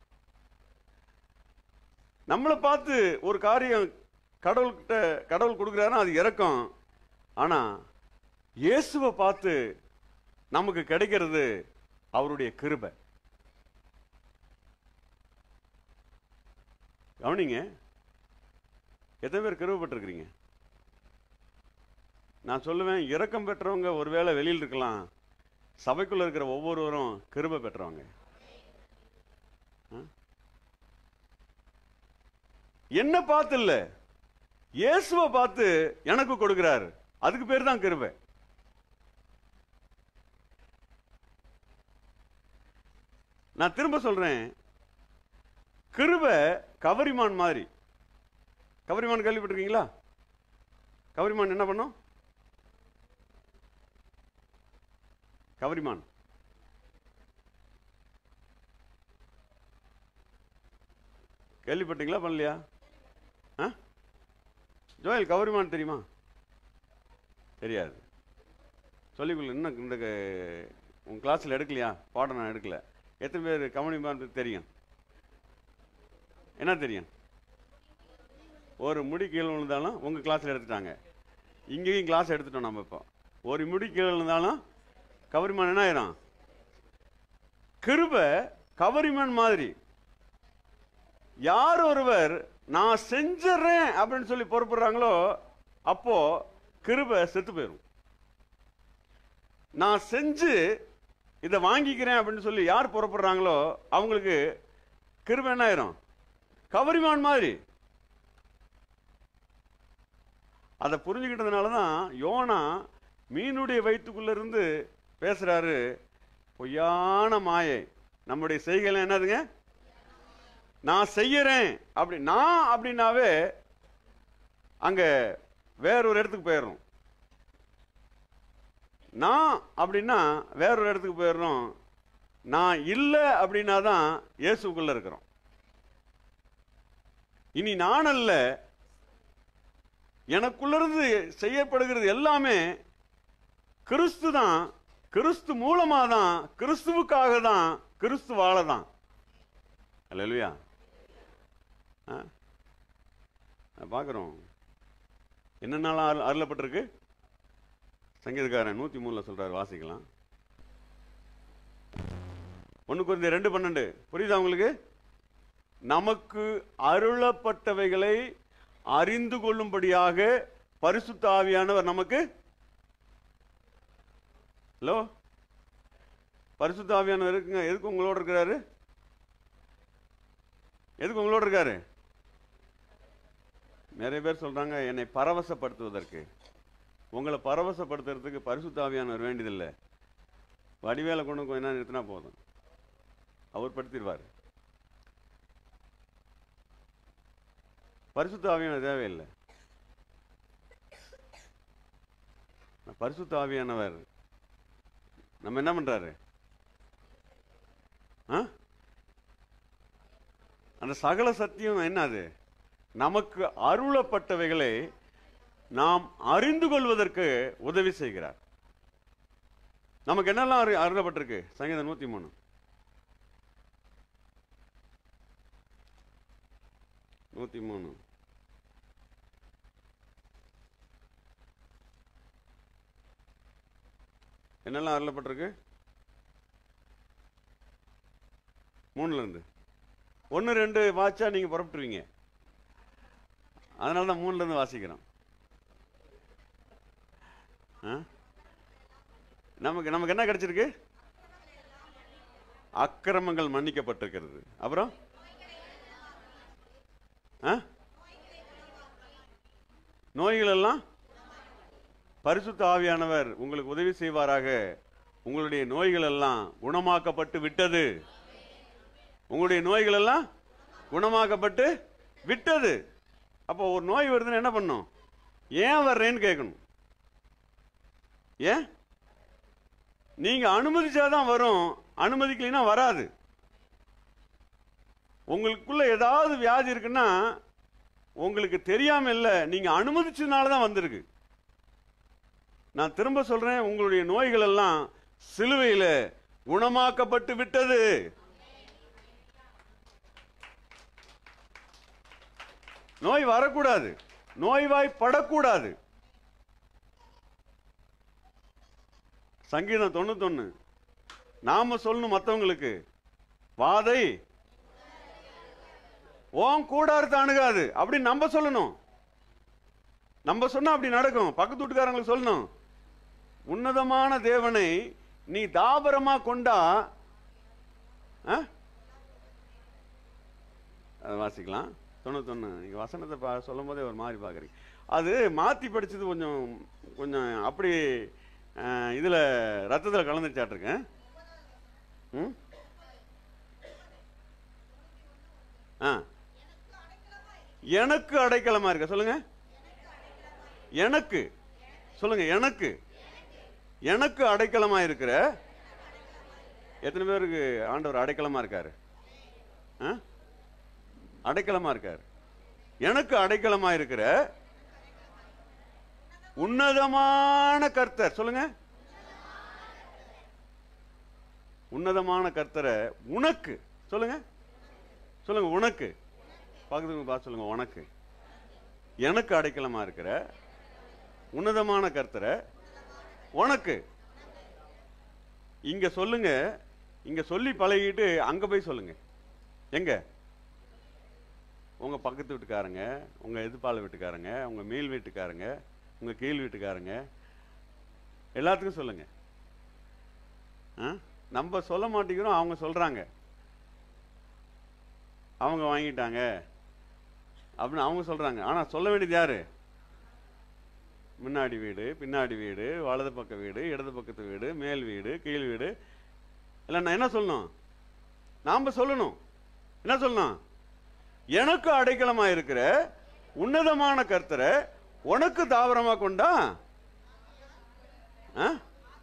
நம்மளை பார்த்து ஒரு காரியம் கடவுள்கிட்ட கடவுள் கொடுக்குறாருன்னா அது இறக்கம் ஆனா இயேசுவை பார்த்து நமக்கு கிடைக்கிறது அவருடைய கிருபை கவனிங்க எத்தனை பேர் கிருபப்பட்டிருக்கிறீங்க நான் சொல்லுவேன் இரக்கம் பெற்றவங்க ஒருவேளை வெளியில் இருக்கலாம் சபைக்குள்ள இருக்கிற ஒவ்வொருவரும் கிருபை பெற்றவங்க ஆ? என்ன பார்த்து இல்ல இயேசுவை பார்த்து எனக்கு கொடுக்கிறாரு அதுக்கு பேர் தான் கிருபை நான் திரும்ப சொல்றேன் கிருபை கவரிமான் மாதிரி கவரிமான் கேள்விப்பட்டிருக்கீங்களா கவரிமான் என்ன பண்ணும் கவரிமான் கேள்விப்பட்டீங்களா பண்ணலையா ஆ ஜோயல் கவரிமான் தெரியுமா தெரியாது சொல்லிக்கொள்ள இன்னும் இந்த க- உங்க கிளாஸில் எடுக்கலையா பாடம் நான் எடுக்கல எத்தனை பேர் கவனிமான் தெரியும் என்ன தெரியும் ஒரு முடி கீழே விழுந்தாலும் உங்கள் கிளாஸில் எடுத்துட்டாங்க இங்கேயும் கிளாஸ் எடுத்துட்டோம் நம்ம இப்போ ஒரு முடி கீழே விழுந்தாலும் கவரிமான் என்ன ஆயிரும் கிருபை கவரிமான் மாதிரி யார் ஒருவர் நான் செஞ்சிடறேன் அப்படின்னு சொல்லி பொறுப்புறாங்களோ அப்போ கிருபை செத்து போயிடும் நான் செஞ்சு இதை வாங்கிக்கிறேன் அப்படின்னு சொல்லி யார் புறப்படுறாங்களோ அவங்களுக்கு கிருபை என்ன ஆயிரும் கவரிமான் மாதிரி அதை புரிஞ்சுக்கிட்டதுனால தான் யோனா மீனுடைய வயிற்றுக்குள்ள இருந்து பேசுறாரு பொய்யான மாயை நம்முடைய செய்கைகள் என்னதுங்க நான் செய்யறேன் அப்படி நான் அப்படின்னாவே அங்க வேறொரு இடத்துக்கு போயிடுறோம் நான் அப்படின்னா வேறொரு இடத்துக்கு போயிடுறோம் நான் இல்லை அப்படின்னா தான் இயேசுக்குள்ள இருக்கிறோம் இனி நான் அல்ல எனக்குள்ளிருந்து செய்யப்படுகிறது எல்லாமே கிறிஸ்து தான் கிறிஸ்து மூலமா தான் கிறிஸ்துவுக்காக தான் கிறிஸ்து வாழ தான் அல்லா பார்க்குறோம் என்னென்னலாம் அருள் அருளப்பட்டிருக்கு சங்கீதக்காரன் நூற்றி மூணில் சொல்றாரு வாசிக்கலாம் ஒன்று குறைந்த ரெண்டு பன்னெண்டு புரியுதா உங்களுக்கு நமக்கு அருளப்பட்டவைகளை அறிந்து கொள்ளும்படியாக பரிசுத்த ஆவியானவர் நமக்கு ஹலோ பரிசுத்த ஆவியானவர் இருக்குங்க எதுக்கு உங்களோட இருக்கிறாரு எதுக்கு உங்களோட இருக்காரு நிறைய பேர் சொல்றாங்க என்னை பரவசப்படுத்துவதற்கு உங்களை பரவசப்படுத்துறதுக்கு பரிசுத்த ஆவியானவர் வேண்டியதில்லை வடிவேலை கொண்டு கொஞ்ச நேரம் நிறுத்தினா போதும் அவர் படுத்திடுவார் பரிசுத்த ஆவியானவர் தேவையில்லை பரிசுத்த ஆவியானவர் நம்ம என்ன பண்றாரு ஆ? அந்த சகல சத்தியம் என்னது நமக்கு அருளப்பட்டவைகளை நாம் அறிந்து கொள்வதற்கு உதவி செய்கிறார் நமக்கு என்னெல்லாம் அரு- அருளப்பட்டிருக்கு சங்கீதம் நூத்தி மூணு நூத்தி மூணு என்னெல்லாம் அருளப்பட்டிருக்கு மூணுல இருந்து ஒன்று ரெண்டு வாச்சா நீங்க புறப்பட்டுருவீங்க அதனால தான் மூணுல இருந்து வாசிக்கிறோம் ஆ? நமக்கு நமக்கு என்ன கிடைச்சிருக்கு அக்கிரமங்கள் மன்னிக்கப்பட்டிருக்கிறது அப்புறம் ஆ? நோய்கள் எல்லாம் பரிசுத்த ஆவியானவர் உங்களுக்கு உதவி செய்வாராக உங்களுடைய நோய்கள் எல்லாம் குணமாக்கப்பட்டு விட்டது உங்களுடைய நோய்கள் எல்லாம் குணமாக்கப்பட்டு விட்டது அப்போ ஒரு நோய் வருதுன்னு என்ன பண்ணும் ஏன் வர்றேன்னு கேட்கணும் ஏன் நீங்க அனுமதிச்சாதான் வரும் அனுமதிக்கலைன்னா வராது உங்களுக்குள்ள ஏதாவது வியாதி இருக்குன்னா உங்களுக்கு தெரியாம இல்ல நீங்க அனுமதிச்சதுனால தான் வந்திருக்கு நான் திரும்ப சொல்றேன் உங்களுடைய நோய்கள் எல்லாம் சிலுவையில குணமாக்கப்பட்டு விட்டது நோய் வரக்கூடாது நோய்வாய்ப்படக்கூடாது சங்கீதம் தொண்ணூத்தொன்னு நாம சொல்லணும் மத்தவங்களுக்கு வாதை ஓன் கூடாரத்தை அணுகாது அப்படின்னு நம்ம சொல்லணும் நம்ம சொன்னா அப்படி நடக்கும் பக்கத்து வீட்டுக்காரங்களுக்கு சொல்லணும் உன்னதமான தேவனை நீ தாபரமா கொண்டா ஆ? அதை வாசிக்கலாம் தொண்ணூத்தொன்னு நீங்க வசனத்தை பா சொல்லும் போதே ஒரு மாதிரி பார்க்குறீங்க அது மாற்றி படிச்சது கொஞ்சம் கொஞ்சம் அப்படி அஹ், இதுல ரத்தத்தில் கலந்துச்சாட்டிருக்கேன் ம் ஆ எனக்கு அடைக்கலமா இருக்க சொல்லுங்க எனக்கு சொல்லுங்க எனக்கு எனக்கு அடைக்கலமா இருக்கிற எத்தனை பேருக்கு ஆண்டவர் அடைக்கலமா இருக்காரு ஆ? அடைக்கலமா இருக்காரு எனக்கு அடைக்கலமா இருக்கிற உன்னதமான கர்த்தர் சொல்லுங்க உன்னதமான கர்த்தரை உனக்கு சொல்லுங்க சொல்லுங்க உனக்கு பக்கத்துக்கு பார்த்து சொல்லுங்க உனக்கு எனக்கு அடைக்கலமா இருக்கிற உன்னதமான கர்த்தரை உனக்கு இங்க சொல்லுங்க இங்க சொல்லி பழகிட்டு அங்க போய் சொல்லுங்க எங்க உங்க பக்கத்து வீட்டுக்காரங்க உங்க எதிர்ப்பாள வீட்டுக்காரங்க உங்க மேல் வீட்டுக்காரங்க உங்க கீழ் வீட்டுக்காரங்க எல்லாத்துக்கும் சொல்லுங்க ஆ? நம்ம சொல்ல மாட்டேங்கிறோம் அவங்க சொல்றாங்க அவங்க வாங்கிட்டாங்க அப்படின்னு அவங்க சொல்றாங்க ஆனா சொல்ல வேண்டியது யாரு முன்னாடி வீடு பின்னாடி வீடு வலது பக்க வீடு இடது பக்கத்து வீடு மேல் வீடு கீழ் வீடு இல்லை நான் என்ன சொல்லணும் நாம சொல்லணும் என்ன சொல்லணும் எனக்கு அடைக்கலமா இருக்கிற உன்னதமான கர்த்தரை உனக்கு தாவரமா கொண்டா ஆ?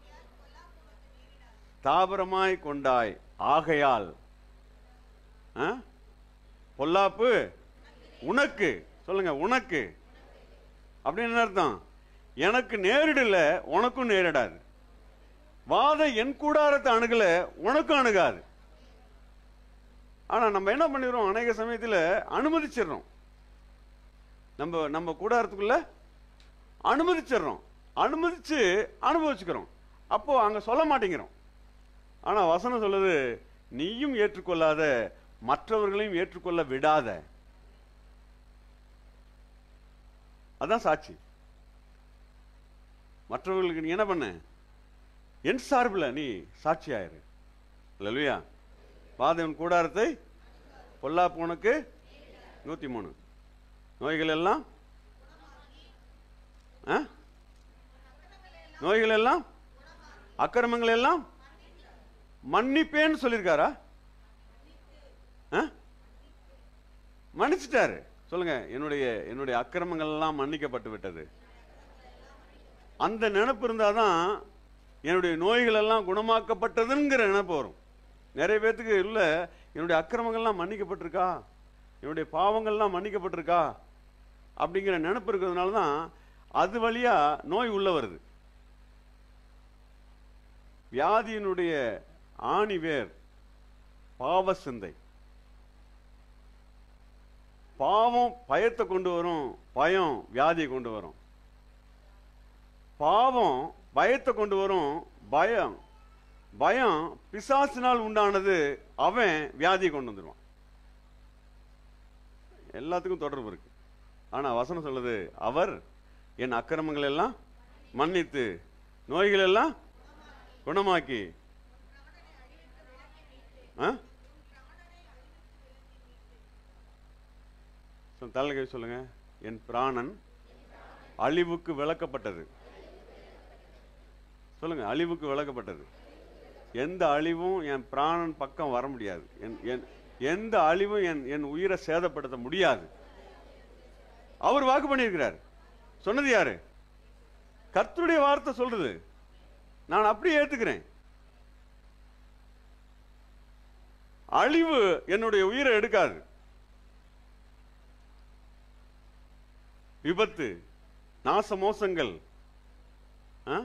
தாவரமாய் கொண்டாய் ஆகையால் ஆ? பொல்லாப்பு உனக்கு சொல்லுங்க உனக்கு அப்படின்னு என்ன அர்த்தம் எனக்கு நேரிடல உனக்கும் நேரிடாது வாதை என் கூடாரத்தை அணுகல உனக்கும் அணுகாது ஆனா நம்ம என்ன பண்ணிடுறோம் அநேக சமயத்துல அனுமதிச்சிடுறோம் நம்ம நம்ம கூடாரத்துக்குள்ள அனுமதிச்சிடுறோம் அனுமதிச்சு அனுபவிச்சுக்கிறோம் அப்போ அங்க சொல்ல மாட்டேங்கிறோம் ஆனா வசனம் சொல்லுது நீயும் ஏற்றுக்கொள்ளாத மற்றவர்களையும் ஏற்றுக்கொள்ள விடாத அதான் சாட்சி மற்றவர்களுக்கு நீ என்ன பண்ண என் சார்பில் நீ சாட்சி ஆயிரு இல்லையா வாதவன் கூடாரத்தை பொல்லாப்பு உனக்கு நூத்தி மூணு நோய்கள் எல்லாம் ஆ? நோய்கள் எல்லாம் அக்கிரமங்கள் எல்லாம் மன்னிப்பேன்னு சொல்லியிருக்காரா ஆ? மன்னிச்சிட்டாரு சொல்லுங்க என்னுடைய என்னுடைய அக்கிரமங்கள் எல்லாம் மன்னிக்கப்பட்டு விட்டது அந்த நினைப்பு இருந்தாதான் என்னுடைய நோய்கள் எல்லாம் குணமாக்கப்பட்டதுங்கிற நினைப்பு வரும் நிறைய பேத்துக்கு இல்ல என்னுடைய அக்கிரமங்கள்லாம் மன்னிக்கப்பட்டிருக்கா என்னுடைய பாவங்கள்லாம் மன்னிக்கப்பட்டிருக்கா அப்படிங்கிற நினைப்பு இருக்கிறதுனால தான் அது வழியா நோய் உள்ள வருது வியாதியினுடைய ஆணி வேர் பாவ சிந்தை பாவம் பயத்தை கொண்டு வரும் பயம் வியாதியை கொண்டு வரும் பாவம் பயத்தை கொண்டு வரும் பயம் பயம் பிசாசினால் உண்டானது அவன் வியாதியை கொண்டு வந்துடுவான் எல்லாத்துக்கும் தொடர்பு இருக்கு ஆனா வசனம் சொல்லுது அவர் என் அக்கிரமங்கள் எல்லாம் மன்னித்து நோய்கள் எல்லாம் குணமாக்கி ஆ? சொ- தலைகை சொல்லுங்க என் பிராணன் அழிவுக்கு விளக்கப்பட்டது சொல்லுங்க அழிவுக்கு விளக்கப்பட்டது எந்த அழிவும் என் பிராணன் பக்கம் வர முடியாது என்- என்- எந்த அழிவும் என் என் உயிரை சேதப்படுத்த முடியாது அவர் வாக்கு பண்ணியிருக்கிறார் சொன்னது யாரு கர்த்தருடைய வார்த்தை சொல்றது நான் அப்படியே ஏத்துக்கிறேன் அழிவு என்னுடைய உயிரை எடுக்காது விபத்து நாச மோசங்கள் ஆ?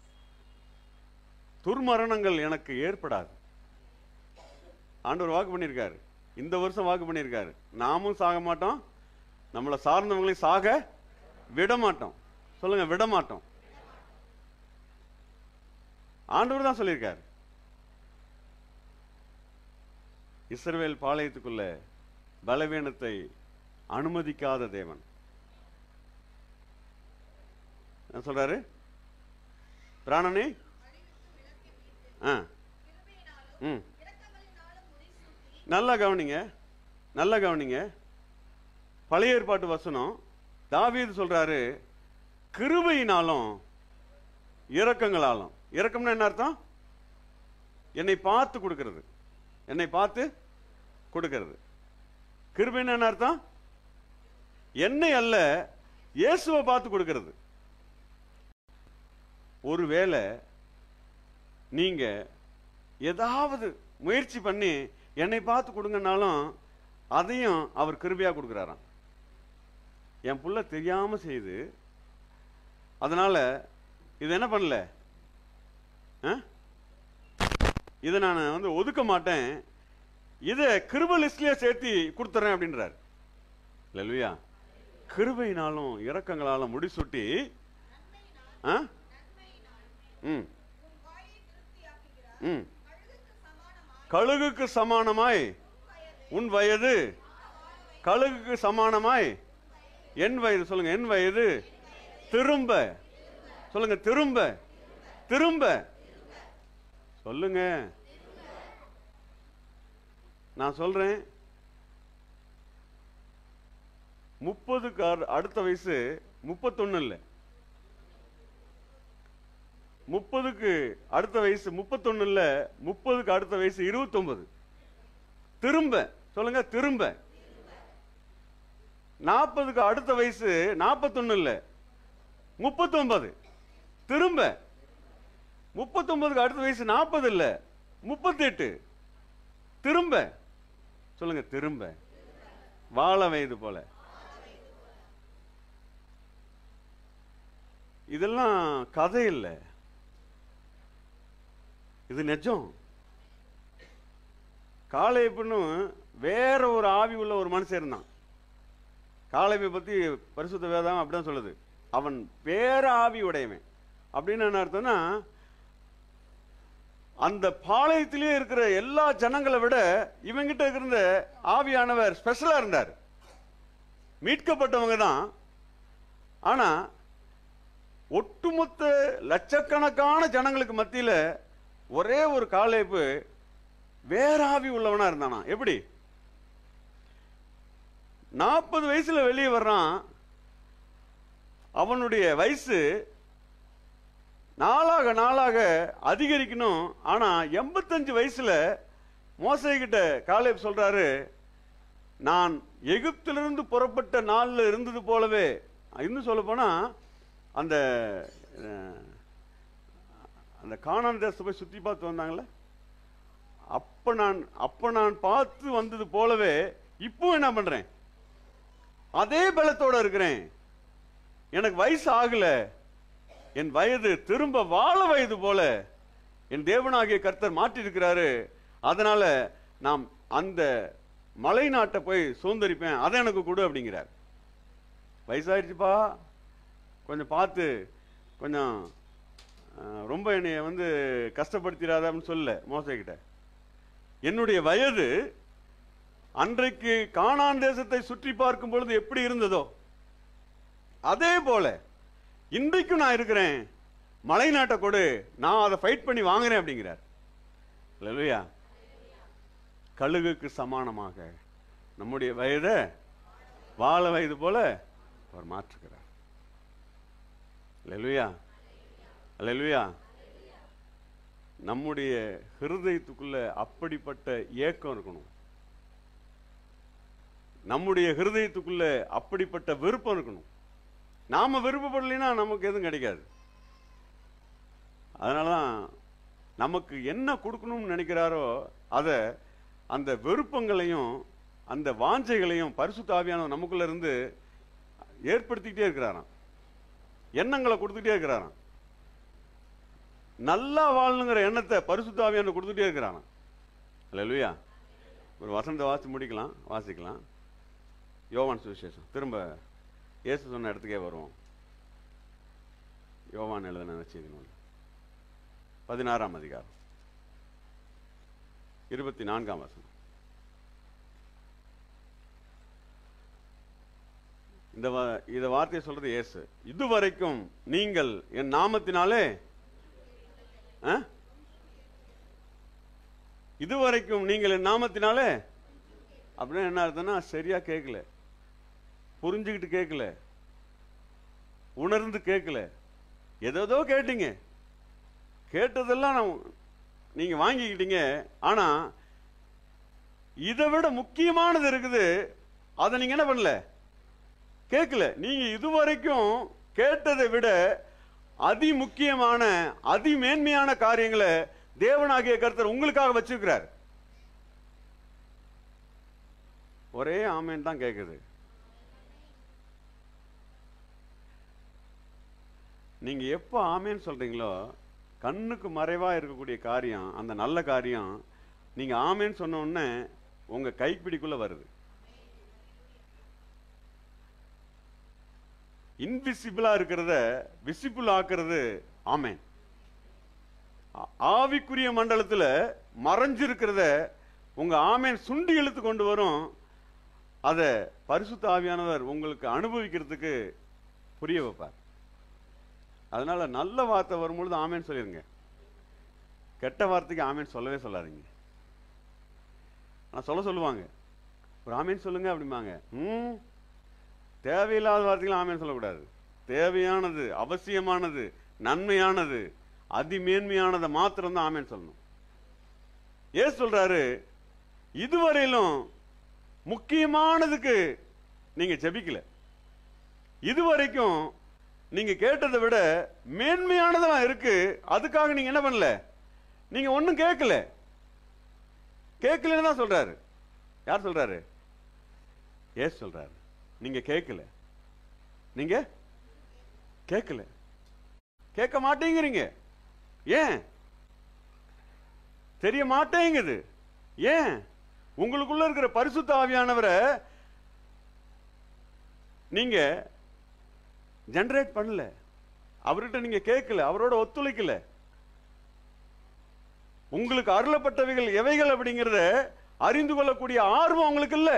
துர்மரணங்கள் எனக்கு ஏற்படாது ஆண்டவர் வாக்கு பண்ணியிருக்காரு இந்த வருஷம் வாக்கு பண்ணியிருக்காரு நாமும் சாக மாட்டோம் நம்மளை சார்ந்தவங்களையும் சாக விட மாட்டோம் சொல்லுங்க விட மாட்டோம் ஆண்டவர் தான் சொல்லியிருக்காரு இஸ்ரவேல் பாளையத்துக்குள்ள பலவீனத்தை அனுமதிக்காத தேவன் என்ன சொல்றாரு பிராணனே ஆ ம் நல்லா கவனிங்க நல்லா கவனிங்க பழைய ஏற்பாட்டு வசனம் தாவீது சொல்றாரு கிருபையினாலும் இரக்கங்களாலும் இரக்கம்னா என்ன அர்த்தம் என்னை பார்த்து கொடுக்கிறது என்னை பார்த்து கொடுக்கிறது கிருபைன்னா என்ன அர்த்தம் என்னை அல்ல இயேசுவை பார்த்து கொடுக்கிறது ஒருவேளை நீங்க ஏதாவது முயற்சி பண்ணி என்னை பார்த்து கொடுங்கனாலும் அதையும் அவர் கிருபையா கொடுக்குறாராம் என் புள்ள தெரியாம செய்து அதனால இது என்ன பண்ணல ஆ? இதை நான் வந்து ஒதுக்க மாட்டேன் இதை கிருப லிஸ்ட்லயே சேர்த்து கொடுத்துறேன் அப்படின்றார் இல்லையா கிருபையினாலும் இரக்கங்களாலும் முடிசூட்டி ஆ? ம் ம் கழுகுக்கு சமானமாய் உன் வயது கழுகுக்கு சமானமாய் என் வயது சொல்லுங்க என் வயது திரும்ப சொல்லுங்க திரும்ப திரும்ப சொல்லுங்க நான் சொல்றேன் முப்பதுக்கு அடு- அடுத்த வயசு முப்பத்தொன்னு இல்லை முப்பதுக்கு அடுத்த வயசு முப்பத்தொன்னு இல்ல முப்பதுக்கு அடுத்த வயசு இருபத்தொன்பது திரும்ப சொல்லுங்க திரும்ப நாற்பதுக்கு அடுத்த வயசு நாற்பத்தொன்னு இல்ல முப்பத்தொன்பது திரும்ப முப்பத்தொன்பதுக்கு அடுத்த வயசு நாற்பது இல்ல முப்பத்தெட்டு திரும்ப சொல்லுங்க திரும்ப வாழ வயது போல இதெல்லாம் கதை இல்லை இது நிஜம் காளையப்பனும் வேற ஒரு ஆவி உள்ள ஒரு மனுஷன் இருந்தான் காளையை பத்தி பரிசுத்த வேதம் அப்படிதான் சொல்லுது அவன் வேற ஆவி உடையவன் அப்படின்னு என்ன அர்த்தம்னா அந்த பாளையத்திலே இருக்கிற எல்லா ஜனங்களை விட இவங்கிட்ட இருந்த ஆவியானவர் ஸ்பெஷலா இருந்தார் மீட்கப்பட்டவங்க தான் ஆனா ஒட்டுமொத்த லட்சக்கணக்கான ஜனங்களுக்கு மத்தியில ஒரே ஒரு காலேப்பு வேற ஆவி உள்ளவனா இருந்தானா எப்படி நாற்பது வயசுல வெளியே வர்றான் அவனுடைய வயசு நாளாக நாளாக அதிகரிக்கணும் ஆனா எண்பத்தஞ்சு வயசுல மோசை கிட்ட காலேப் சொல்றாரு நான் எகிப்திலிருந்து புறப்பட்ட நாள்ல இருந்தது போலவே இன்னும் சொல்ல போனா அந்த அஹ், அந்த காணான் தேசத்தை போய் சுத்தி பார்த்து வந்தாங்கல்ல அப்ப நான் அப்ப நான் பார்த்து வந்தது போலவே இப்போ என்ன பண்றேன் அதே பலத்தோட இருக்கிறேன் எனக்கு வயசு ஆகல என் வயது திரும்ப வாழ வயது போல என் தேவனாகிய கர்த்தர் மாற்றிருக்கிறாரு அதனால நாம் அந்த மலை நாட்டை போய் சுதந்திரிப்பேன் அதை எனக்கு கொடு அப்படிங்கிறார் வயசாயிருச்சுப்பா கொஞ்சம் பார்த்து கொஞ்சம் அஹ், ரொம்ப என்னைய வந்து கஷ்டப்படுத்திடாதான்னு சொல்ல மோசைக்கிட்ட என்னுடைய வயது அன்றைக்கு கானான் தேசத்தை சுற்றி பார்க்கும் பொழுது எப்படி இருந்ததோ அதே போல இன்றைக்கும் நான் இருக்கிறேன் மலை நாட்டை கொடு நான் அதை ஃபைட் பண்ணி வாங்குறேன் அப்படிங்கிறார் இல்லையா கழுகுக்கு சமானமாக நம்முடைய வயதை வாழ வயது போல அவர் மாற்றுகிறார் அல்லேலூயா அல்லேலூயா நம்முடைய ஹிருதயத்துக்குள்ள அப்படிப்பட்ட ஏக்கம் இருக்கணும் நம்முடைய ஹிருதயத்துக்குள்ள அப்படிப்பட்ட விருப்பம் இருக்கணும் நாம விருப்பப்படலைன்னா நமக்கு எதுவும் கிடைக்காது அதனாலதான் நமக்கு என்ன கொடுக்கணும்னு நினைக்கிறாரோ அதை அந்த விருப்பங்களையும் அந்த வாஞ்சைகளையும் பரிசுத்த ஆவியானவர் நமக்குள்ள இருந்து ஏற்படுத்திக்கிட்டே இருக்கிறாராம் எண்ணங்களை கொடுத்துட்டே இருக்கிறாராம் நல்லா வாழணுங்கிற எண்ணத்தை பரிசுத்த ஆவியானவர் கொடுத்துட்டே இருக்கிறாராம் அல்லேலூயா ஒரு வசனத்தை வாசி முடிக்கலாம் வாசிக்கலாம் யோவான் சுவிசேஷம் திரும்ப இயேசு சொன்ன இடத்துக்கே வருவோம் யோவான் எழுதின செய்தி நூல் பதினாறாம் அதிகாரம் இருபத்தி நான்காம் வசனம் இந்த வா- இந்த வார்த்தையை சொல்றது இயேசு இதுவரைக்கும் நீங்கள் என் நாமத்தினாலே ஆ? இதுவரைக்கும் நீங்கள் என் நாமத்தினாலே அப்படின்னு என்ன அர்த்தம்னா சரியா கேட்கல புரிஞ்சுக்கிட்டு கேட்கல உணர்ந்து கேட்கல ஏதோ கேட்டீங்க கேட்டதெல்லாம் நான் நீங்க வாங்கிக்கிட்டீங்க ஆனா இதை விட முக்கியமானது இருக்குது அதை நீங்க என்ன பண்ணல கேட்கல நீங்க இதுவரைக்கும் கேட்டதை விட அதி முக்கியமான அதி மேன்மையான காரியங்களை தேவனாகிய கர்த்தர் உங்களுக்காக வச்சிருக்கிறார் ஒரே ஆமேன் தான் கேக்குது நீங்க எப்ப ஆமேன்னு சொல்றீங்களோ கண்ணுக்கு மறைவா இருக்கக்கூடிய காரியம் அந்த நல்ல காரியம் நீங்க ஆமேன்னு சொன்ன உடனே உங்க கைப்பிடிக்குள்ள வருது இன்விசிபிளா இருக்கிறத விசிபிள் ஆக்குறது ஆமேன் ஆ- ஆவிக்குரிய மண்டலத்துல மறைஞ்சிருக்கிறத உங்க ஆமேன் சுண்டி இழுத்து கொண்டு வரும் அத பரிசுத்த ஆவியானவர் உங்களுக்கு அனுபவிக்கிறதுக்கு புரிய வைப்பார் அதனால நல்ல வார்த்தை வரும்பொழுது ஆமேன்னு சொல்லிருங்க கெட்ட வார்த்தைக்கு ஆமேன் சொல்லவே சொல்லாதீங்க ஆனா சொல்ல சொல்லுவாங்க ஒரு ஆமேன் சொல்லுங்க அப்படிம்பாங்க ம் தேவையில்லாத வார்த்தைகள் ஆமேன் சொல்லக்கூடாது தேவையானது அவசியமானது நன்மையானது அதிமேன்மையானதை மாத்திரம் தான் ஆமேன் சொல்லணும் ஏன் சொல்றாரு இதுவரையிலும் முக்கியமானதுக்கு நீங்க ஜெபிக்கல இதுவரைக்கும் நீங்க கேட்டதை விட மேன்மையானதெல்லாம் இருக்கு அதுக்காக நீங்க என்ன பண்ணல நீங்க ஒண்ணும் கேட்கல கேட்கலன்னு தான் சொல்றாரு யார் சொல்றாரு ஏசு சொல்றாரு நீங்க கேட்கல நீங்க கேட்கல கேட்க மாட்டேங்கிறீங்க ஏன் தெரிய மாட்டேங்குது ஏன் உங்களுக்குள்ள இருக்கிற பரிசுத்த ஆவியானவரை நீங்க ஜெனரேட் பண்ணல அவர்கிட்ட நீங்க கேட்கல அவரோட ஒத்துழைக்கல உங்களுக்கு அருளப்பட்டவைகள் எவைகள் அப்படிங்கறத அறிந்து கொள்ளக்கூடிய ஆர்வம் உங்களுக்கு இல்ல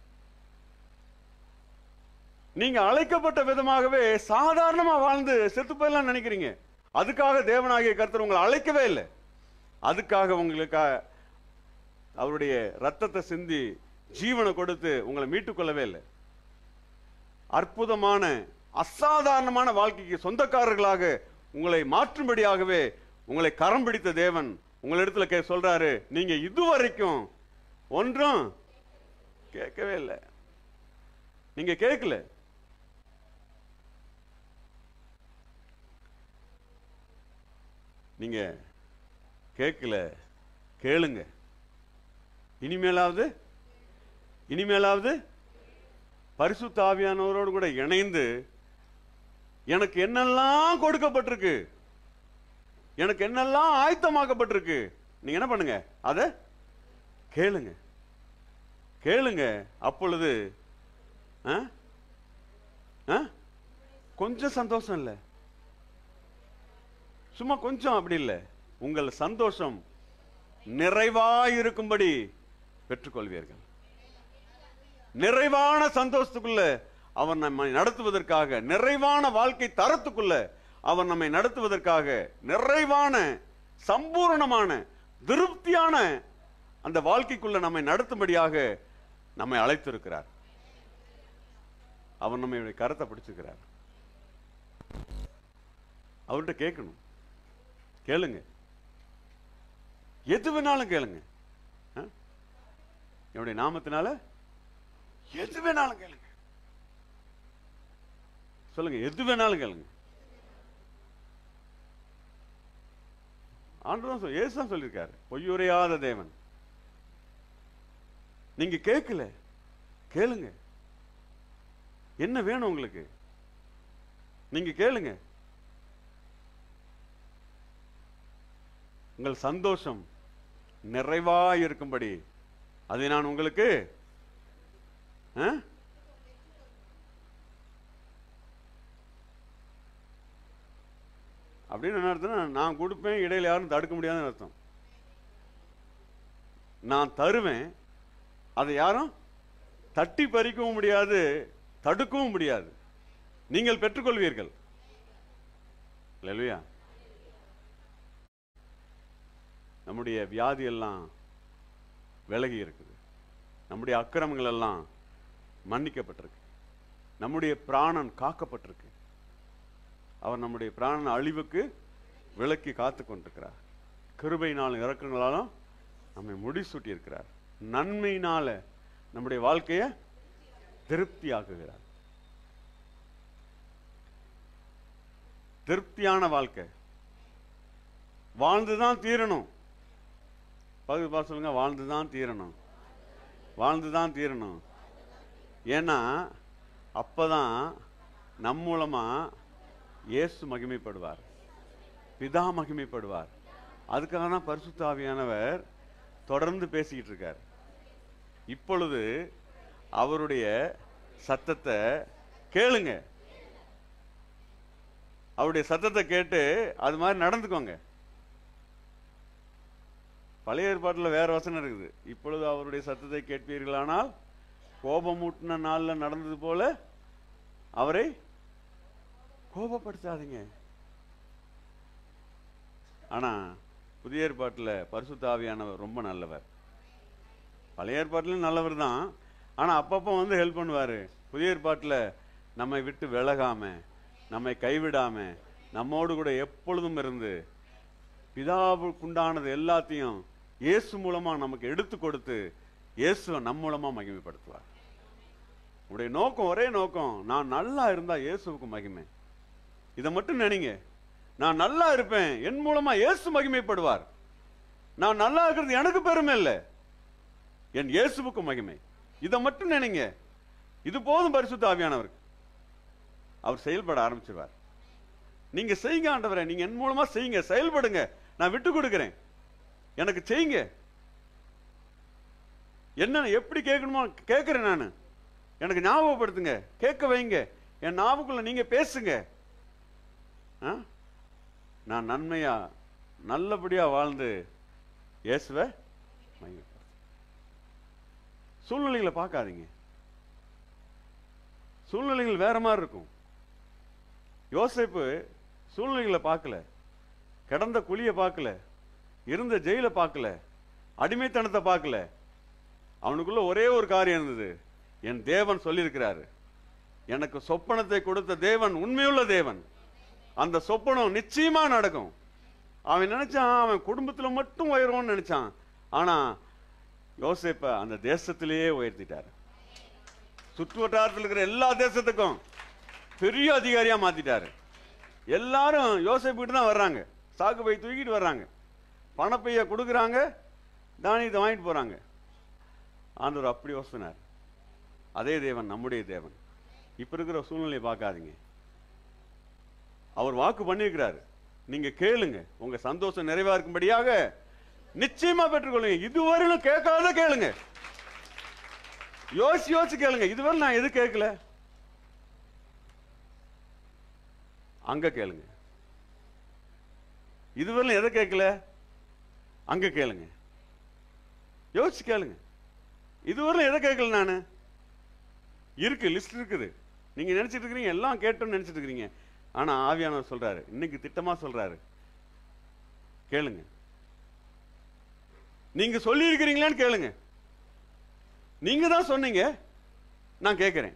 நீங்க அழைக்கப்பட்ட விதமாகவே சாதாரணமா வாழ்ந்து செத்து போயலாம் நினைக்கிறீங்க அதுக்காக தேவனாகிய கர்த்தர் உங்களை அழைக்கவே இல்லை அதுக்காக உங்களுக்கு அவருடைய ரத்தத்தை சிந்தி ஜீவனை கொடுத்து உங்களை மீட்டுக் கொள்ளவே இல்லை அற்புதமான அசாதாரணமான வாழ்க்கைக்கு சொந்தக்காரர்களாக உங்களை மாற்றும்படியாகவே உங்களை கரம் பிடித்த தேவன் உங்களிடத்துல கே சொல்றாரு நீங்க இதுவரைக்கும் ஒன்றும் கேட்கவே இல்லை நீங்க கேட்கல நீங்க கேட்கல கேளுங்க இனிமேலாவது இனிமேலாவது பரிசுத்த ஆவியானவரோடு கூட இணைந்து எனக்கு என்னெல்லாம் கொடுக்கப்பட்டிருக்கு எனக்கு என்னெல்லாம் ஆயத்தமாக்கப்பட்டிருக்கு நீங்க என்ன பண்ணுங்க அத கேளுங்க கேளுங்க அப்பொழுது ஆ? ஆ? கொஞ்சம் சந்தோஷம் இல்ல சும்மா கொஞ்சம் அப்படி இல்லை உங்கள் சந்தோஷம் நிறைவாயிருக்கும்படி பெற்றுக்கொள்வீர்கள் நிறைவான சந்தோஷத்துக்குள்ள அவர் நம்மை நடத்துவதற்காக நிறைவான வாழ்க்கை தரத்துக்குள்ள அவர் நம்மை நடத்துவதற்காக நிறைவான சம்பூரணமான திருப்தியான அந்த வாழ்க்கைக்குள்ள நம்மை நடத்தும்படியாக நம்மை அழைத்திருக்கிறார் அவர் நம்மை கரத்தை பிடிச்சிருக்கிறார் அவர்கிட்ட கேட்கணும் கேளுங்க எது வேணாலும் கேளுங்க ஆ? என்னுடைய நாமத்தினால எது வேணாலும் கேளுங்க சொல்லுங்க எது வேணாலும் கேளுங்க ஆண்டவன் சொல் இயேசு தான் சொல்லியிருக்காரு பொய்யுரையாத தேவன் நீங்க கேட்கல கேளுங்க என்ன வேணும் உங்களுக்கு நீங்க கேளுங்க உங்கள் சந்தோஷம் நிறைவாய் இருக்கும்படி அதை நான் உங்களுக்கு ஆ? அப்படின்னு என்ன அர்த்தம்னா நான் கொடுப்பேன் இடையில யாரும் தடுக்க முடியாதுன்னு அர்த்தம் நான் தருவேன் அதை யாரும் தட்டி பறிக்கவும் முடியாது தடுக்கவும் முடியாது நீங்கள் பெற்றுக்கொள்வீர்கள் இல்லையா நம்முடைய வியாதி எல்லாம் விலகி இருக்குது நம்முடைய அக்கிரமங்கள் எல்லாம் மன்னிக்கப்பட்டிருக்கு நம்முடைய பிராணன் காக்கப்பட்டிருக்கு அவர் நம்முடைய பிராணன் அழிவுக்கு விலக்கி காத்து கொண்டிருக்கிறார் கிருபையினாலும் இறக்கங்களாலும் நம்மை முடிசூட்டி இருக்கிறார் நன்மையினால நம்முடைய வாழ்க்கையை திருப்தியாக்குகிறார் திருப்தியான வாழ்க்கை வாழ்ந்துதான் தீரணும் பகுதி பா சொல்லுங்க வாழ்ந்துதான் தீரணும் வாழ்ந்துதான் தீரணும் ஏன்னா அப்பதான் நம் மூலமா இயேசு மகிமைப்படுவார் பிதா மகிமைப்படுவார் அதுக்காக தான் பரிசுத்த ஆவியானவர் தொடர்ந்து பேசிக்கிட்டு இருக்கார் இப்பொழுது அவருடைய சத்தத்தை கேளுங்க அவருடைய சத்தத்தை கேட்டு அது மாதிரி நடந்துக்கோங்க பழைய ஏற்பாட்டில் வேற வசனம் இருக்குது இப்பொழுது அவருடைய சத்தத்தை கேட்பீர்களானால் கோபமூட்டின நாளில் நடந்தது போல அவரை கோபப்படுத்தாதீங்க ஆனா புதிய ஏற்பாட்டில் பரிசுத்த ஆவியானவர் ரொம்ப நல்லவர் பழைய ஏற்பாட்டிலும் நல்லவர் தான் ஆனா அப்பப்போ வந்து ஹெல்ப் பண்ணுவாரு புதிய ஏற்பாட்டில் நம்மை விட்டு விலகாம நம்மை கைவிடாம நம்மோடு கூட எப்பொழுதும் இருந்து பிதாவுக்குண்டானது எல்லாத்தையும் இயேசு மூலமா நமக்கு எடுத்து கொடுத்து இயேசுவை நம் மூலமா மகிமைப்படுத்துவார் உடைய நோக்கம் ஒரே நோக்கம் நான் நல்லா இருந்தா இயேசுவுக்கு மகிமை இதை மட்டும் நினைங்க நான் நல்லா இருப்பேன் என் மூலமா இயேசு மகிமைப்படுவார் நான் நல்லா இருக்கிறது எனக்கு பெருமை இல்லை என் இயேசுவுக்கு மகிமை இதை மட்டும் நினைங்க இது போதும் பரிசுத்த ஆவியானவருக்கு அவர் செயல்பட ஆரம்பிச்சிருவார் நீங்க செய்யுங்க ஆண்டவரே நீங்க என் மூலமா செய்யுங்க செயல்படுங்க நான் விட்டு கொடுக்கிறேன் எனக்கு செய்யுங்க என்ன எப்படி கேட்கணுமோ கேட்கிறேன் நான் எனக்கு ஞாபகப்படுத்துங்க கேட்க வைங்க என் நாவுக்குள்ள நீங்க பேசுங்க ஆ? நான் நன்மையா நல்லபடியா வாழ்ந்து இயேசுவை மகிமைப்படுத்துவேன். சூழ்நிலைகளை பார்க்காதீங்க சூழ்நிலைகள் வேற மாதிரி இருக்கும் யோசேப்பு சூழ்நிலைகளை பார்க்கல கிடந்த குழியை பார்க்கல இருந்த ஜெயில பார்க்கல அடிமைத்தனத்தை பார்க்கல அவனுக்குள்ள ஒரே ஒரு காரியம் இருந்தது என் தேவன் சொல்லியிருக்கிறாரு எனக்கு சொப்பனத்தை கொடுத்த தேவன் உண்மையுள்ள தேவன் அந்த சொப்பனம் நிச்சயமா நடக்கும் அவன் நினைச்சான் அவன் குடும்பத்துல மட்டும் உயரும்னு நினைச்சான் ஆனா யோசேப்ப அந்த தேசத்திலேயே உயர்த்திட்டார் சுற்று வட்டாரத்தில் இருக்கிற எல்லா தேசத்துக்கும் பெரிய அதிகாரியா மாத்திட்டாரு எல்லாரும் யோசேப்பு கிட்ட தான் வர்றாங்க சாக்கு பை தூக்கிட்டு வர்றாங்க பணப்பைய கொடுக்குறாங்க தானியத்தை வாங்கிட்டு போறாங்க ஆண்டவர் அப்படி யோசினார் அதே தேவன் நம்முடைய தேவன் இப்ப இருக்கிற சூழ்நிலையை பார்க்காதீங்க அவர் வாக்கு பண்ணியிருக்கிறாரு நீங்க கேளுங்க உங்க சந்தோஷம் நிறைவா இருக்கும்படியாக நிச்சயமா பெற்றுக்கொள்ளுங்க இதுவரையிலும் கேட்காத கேளுங்க யோசிச்சு யோசிச்சு கேளுங்க இதுவரை நான் எது கேட்கல அங்க கேளுங்க இதுவரையிலும் எதை கேட்கல அங்க கேளுங்க யோசிச்சு கேளுங்க இதுவரையிலும் எதை கேட்கல நான் இருக்கு லிஸ்ட் இருக்குது நீங்க நினைச்சிட்டு இருக்கிறீங்க எல்லாம் கேட்டோம்னு நினைச்சிட்டு இருக்கிறீங்க ஆனா ஆவியானவர் சொல்றாரு இன்னைக்கு திட்டமா சொல்றாரு கேளுங்க நீங்க சொல்லி இருக்கிறீங்களான்னு கேளுங்க நீங்க தான் சொன்னீங்க நான் கேட்கிறேன்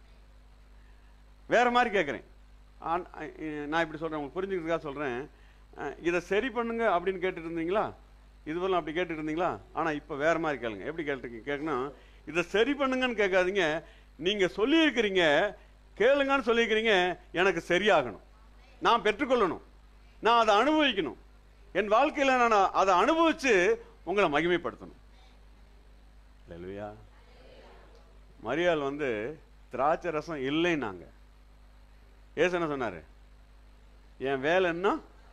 வேற மாதிரி கேட்குறேன் நான் இப்படி சொல்றேன் உங்களுக்கு புரிஞ்சுக்கிறதுக்காக சொல்றேன் அஹ், இதை சரி பண்ணுங்க அப்படின்னு கேட்டுட்டு இருந்தீங்களா இதுவரையும் அப்படி கேட்டுட்டு இருந்தீங்களா ஆனா இப்போ வேற மாதிரி கேளுங்க எப்படி கேட்டு கேட்கணும் இதை சரி பண்ணுங்கன்னு கேட்காதீங்க நீங்க சொல்லியிருக்கிறீங்க கேளுங்கன்னு சொல்லியிருக்கிறீங்க எனக்கு சரியாகணும் நான் பெற்றுக்கொள்ளணும் நான் அதை அனுபவிக்கணும் என் வாழ்க்கையில நான் அதை அனுபவிச்சு உங்களை மகிமைப்படுத்தணும் இல்லையா மரியாள் வந்து திராட்சை ரசம் இல்லைன்னாங்க ஏசு என்ன சொன்னாரு என் வேலை என்ன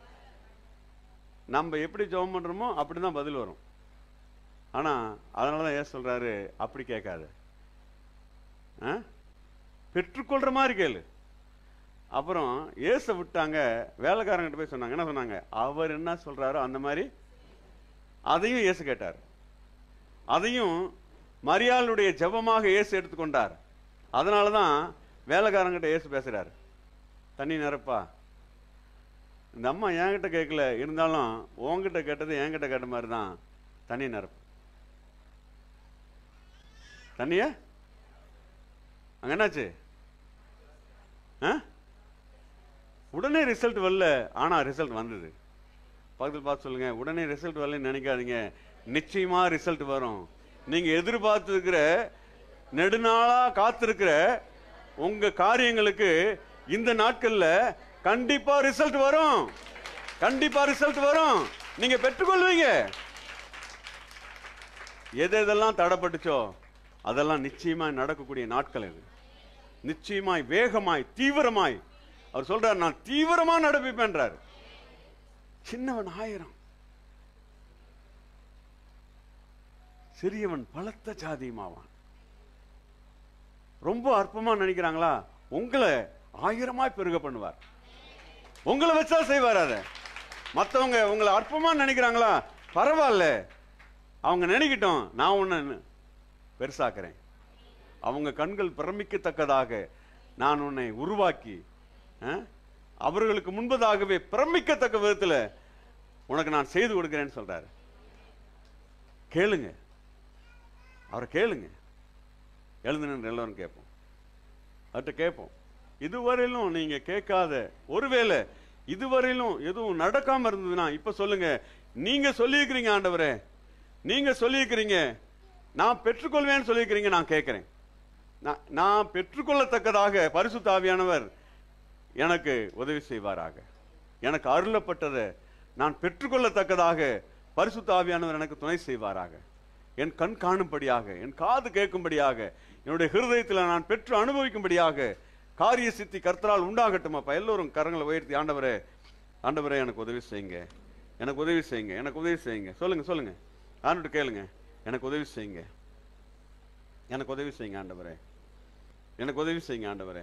நம்ம எப்படி ஜெபம் பண்றோமோ அப்படிதான் பதில் வரும் ஆனா அதனால தான் ஏசு சொல்றாரு அப்படி கேட்காத ஆ? பெற்றுக்கொள்ற மாதிரி கேளு அப்புறம் ஏச விட்டாங்க வேலைக்காரங்கிட்ட போய் சொன்னாங்க என்ன சொன்னாங்க அவர் என்ன சொல்றாரோ அந்த மாதிரி அதையும் இயேசு கேட்டார் அதையும் மரியாளுடைய ஜெபமாக இயேசு எடுத்துக்கொண்டார் அதனால தான் வேலைக்காரங்கிட்ட இயேசு பேசுறாரு தண்ணி நிரப்பா இந்த அம்மா என்கிட்ட கேட்கல இருந்தாலும் உன்கிட்ட கேட்டது என்கிட்ட கேட்ட மாதிரி தான் தண்ணி நிரப்பு தண்ணிய அங்க என்னாச்சு ஆ? உடனே ரிசல்ட் வரல ஆனா ரிசல்ட் வந்தது பக்கத்தில் பார்த்து சொல்லுங்க உடனே ரிசல்ட் வரலன்னு நினைக்காதீங்க நிச்சயமா ரிசல்ட் வரும் நீங்க எதிர்பார்த்திருக்கிற நெடுநாளா காத்திருக்கிற உங்க காரியங்களுக்கு இந்த நாட்கள்ல கண்டிப்பா ரிசல்ட் வரும் கண்டிப்பா ரிசல்ட் வரும் நீங்க பெற்றுக்கொள்வீங்க எது எதெல்லாம் தடைப்பட்டுச்சோ அதெல்லாம் நிச்சயமாய் நடக்கக்கூடிய நாட்கள் இது நிச்சயமாய் வேகமாய் தீவிரமாய் அவர் சொல்றார் நான் தீவிரமா நடப்பிப்பேன்றார் சின்னவன் ஆயிரம் சிறியவன் பலத்த ஜாதியுமாவான் ரொம்ப அற்பமா நினைக்கிறாங்களா உங்களை ஆயிரமாய் பெருக பண்ணுவார் உங்களை வச்சா செய்வார் அதை மத்தவங்க உங்களை அற்பமா நினைக்கிறாங்களா பரவாயில்ல அவங்க நினைக்கட்டும் நான் உன்னை பெருசாக்குறேன் அவங்க கண்கள் பிரமிக்கத்தக்கதாக நான் உன்னை உருவாக்கி ஆ, அவர்களுக்கு முன்பதாகவே பிரமிக்கத்தக்க விதத்துல உனக்கு நான் செய்து கொடுக்கிறேன்னு சொல்றாரு கேளுங்க அவரை கேளுங்க எழுந்து நின்று எல்லாரும் கேட்போம் அவர்கிட்ட கேட்போம் இதுவரையிலும் நீங்க கேட்காத ஒருவேளை இதுவரையிலும் எதுவும் நடக்காம இருந்ததுன்னா இப்ப சொல்லுங்க நீங்க சொல்லியிருக்கிறீங்க ஆண்டவரே நீங்க சொல்லியிருக்கிறீங்க நான் பெற்றுக்கொள்வேன்னு சொல்லியிருக்கிறீங்க நான் கேட்கிறேன் நான் நான் பெற்றுக்கொள்ளத்தக்கதாக பரிசுத்த ஆவியானவர் எனக்கு உதவி செய்வாராக எனக்கு அருளப்பட்டதை நான் பெற்றுக்கொள்ளத்தக்கதாக பரிசுத்த ஆவியானவர் எனக்கு துணை செய்வாராக என் கண் காணும்படியாக என் காது கேட்கும்படியாக என்னுடைய ஹிருதயத்தில் நான் பெற்று அனுபவிக்கும்படியாக காரிய சித்தி கர்த்தரால் உண்டாகட்டும் அப்ப எல்லோரும் கரங்களை உயர்த்தி ஆண்டவரே ஆண்டவரே எனக்கு உதவி செய்யுங்க எனக்கு உதவி செய்யுங்க எனக்கு உதவி செய்யுங்க சொல்லுங்க சொல்லுங்க ஆண்டுட்டு கேளுங்க எனக்கு உதவி செய்யுங்க எனக்கு உதவி செய்யுங்க ஆண்டவரே எனக்கு உதவி செய்யுங்க ஆண்டவரே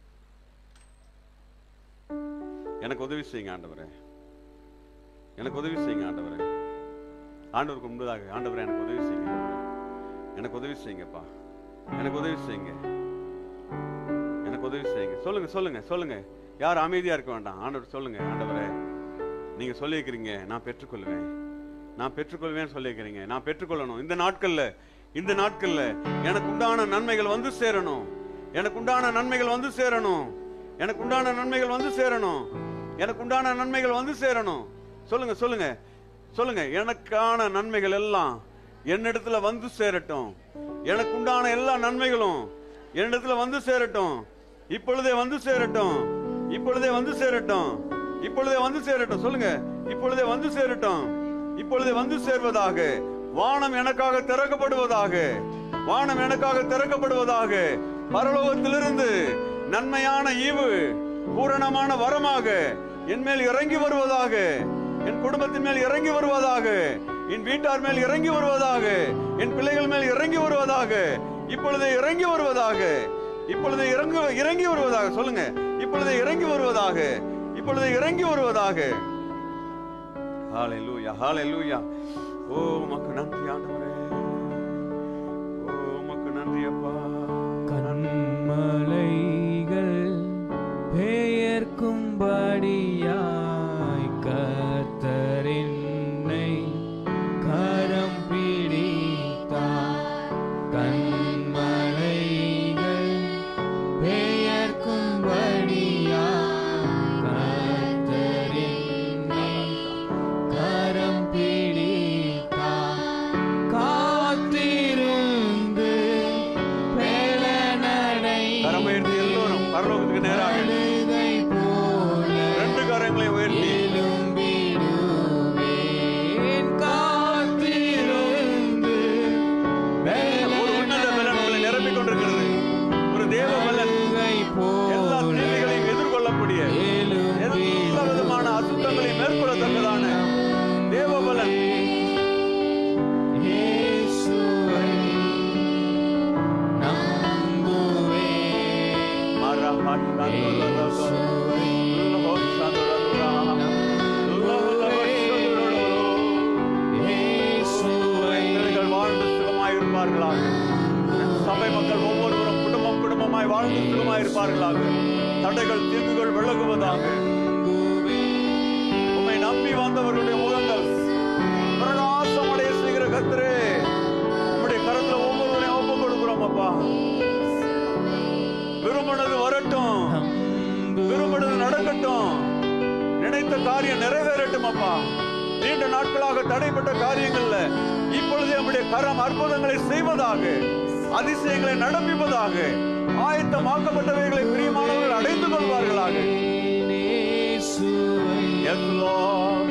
எனக்கு உதவி செய்யுங்க ஆண்டவரே எனக்கு உதவி செய்யுங்க ஆண்டவரே ஆண்டவருக்கு முன்பதாக ஆண்டவரே எனக்கு உதவி செய்யுங்க எனக்கு உதவி செய்யுங்கப்பா எனக்கு உதவி செய்யுங்க எனக்கு உதவி செய்யுங்க சொல்லுங்க சொல்லுங்க சொல்லுங்க யார் அமைதியா இருக்க வேண்டாம் ஆண்டவர் சொல்லுங்க ஆண்டவரே நீங்க சொல்லியிருக்கிறீங்க நான் பெற்றுக்கொள்வேன் நான் பெற்றுக்கொள்வேன்னு சொல்லியிருக்கிறீங்க நான் பெற்றுக்கொள்ளணும் இந்த நாட்கள்ல இந்த நாட்கள்ல எனக்கு உண்டான நன்மைகள் வந்து சேரணும் எனக்கு உண்டான நன்மைகள் வந்து சேரணும் எனக்கு உண்டான நன்மைகள் வந்து சேரணும் எனக்கு உண்டான நன்மைகள் வந்து சேரணும் சொல்லுங்க சொல்லுங்க சொல்லுங்க எனக்கான நன்மைகள் எல்லாம் என்னிடத்துல வந்து சேரட்டும் எனக்கு உண்டான எல்லா நன்மைகளும் என்னிடத்துல வந்து சேரட்டும் இப்பொழுதே வந்து சேரட்டும் இப்பொழுதே வந்து சேரட்டும் இப்பொழுதே வந்து சேரட்டும் சொல்லுங்க இப்பொழுதே வந்து சேரட்டும் இப்பொழுதே வந்து சேர்வதாக வானம் எனக்காக திறக்கப்படுவதாக வானம் எனக்காக திறக்கப்படுவதாக பரலோகத்திலிருந்து நன்மையான ஈவு பூரணமான வரமாக என் மேல் இறங்கி வருவதாக என் குடும்பத்தின் மேல் இறங்கி வருவதாக என் வீட்டார் மேல் இறங்கி வருவதாக என் பிள்ளைகள் மேல் இறங்கி வருவதாக இப்பொழுது இறங்கி வருவதாக இப்பொழுது இறங்கி இறங்கி வருவதாக சொல்லுங்க இப்பொழுது இறங்கி வருவதாக இப்பொழுது இறங்கி வருவதாக ஹalleluya ஹalleluya ஓ உமக்கு நன்றி ஆண்டவரே ஓ உமக்கு நன்றி அப்பா கண்மலைகள் பெயர்க்கும்படியாய் கர்த்தர் என்னை கரம் பிடித்தார் கண்மலைகள் பெயர்க்கும்படியாய் கர்த்தர் என்னை கரம் பிடித்தார் காத்திருந்து பெலனடை கரம் உயர்த்தி எல்லோரும் பரலோகத்துக்கு நேராக அழுகை போல ரெண்டு கரங்களை உயர்த்தி எழும்பிடுவேன் காத்திருந்து ஒரு உன்னத பலன் உங்களை நிரம்பிக் கொண்டிருக்கிறது ஒரு தேவ பலன் அழுகை எல்லா போல தீமைகளையும் எதிர்கொள்ளக்கூடிய எல்லா விதமான அசுத்தங்களையும் மேற்கொள்ளத்தக்கதான தேவ பலன் இயேசுவை நம்புவேன் பிள்ளைகள் வாழ்ந்து சுகமாய் இருப்பார்களாக சபை மக்கள் ஒவ்வொருவரும் குடும்பம் குடும்பமாய் வாழ்ந்து சுகமாய் இருப்பார்களாக தடைகள் தீங்குகள் விலகுவதாக உம்மை நம்பி வந்தவர்களுடைய முகங்கள் பிரகாசம் அடைய செய்கிற கர்த்தரே உம்முடைய கரத்துல ஒவ்வொருவரையும் ஒப்பு கொடுக்கிறோம் அப்பா விரும்பினது வரட்டும் விரும்பினது நடக்கட்டும் நினைத்த காரியம் நிறைவேறட்டும் அப்பா நீண்ட நாட்களாக தடைப்பட்ட காரியங்கள்ல இப்பொழுது நம்முடைய கரம் அற்புதங்களை செய்வதாக அதிசயங்களை நடப்பிப்பதாக ஆயத்தமாக்கப்பட்டவைகளை பிரியமானவர்கள் அடைந்து கொள்வார்களாக Yes, Lord.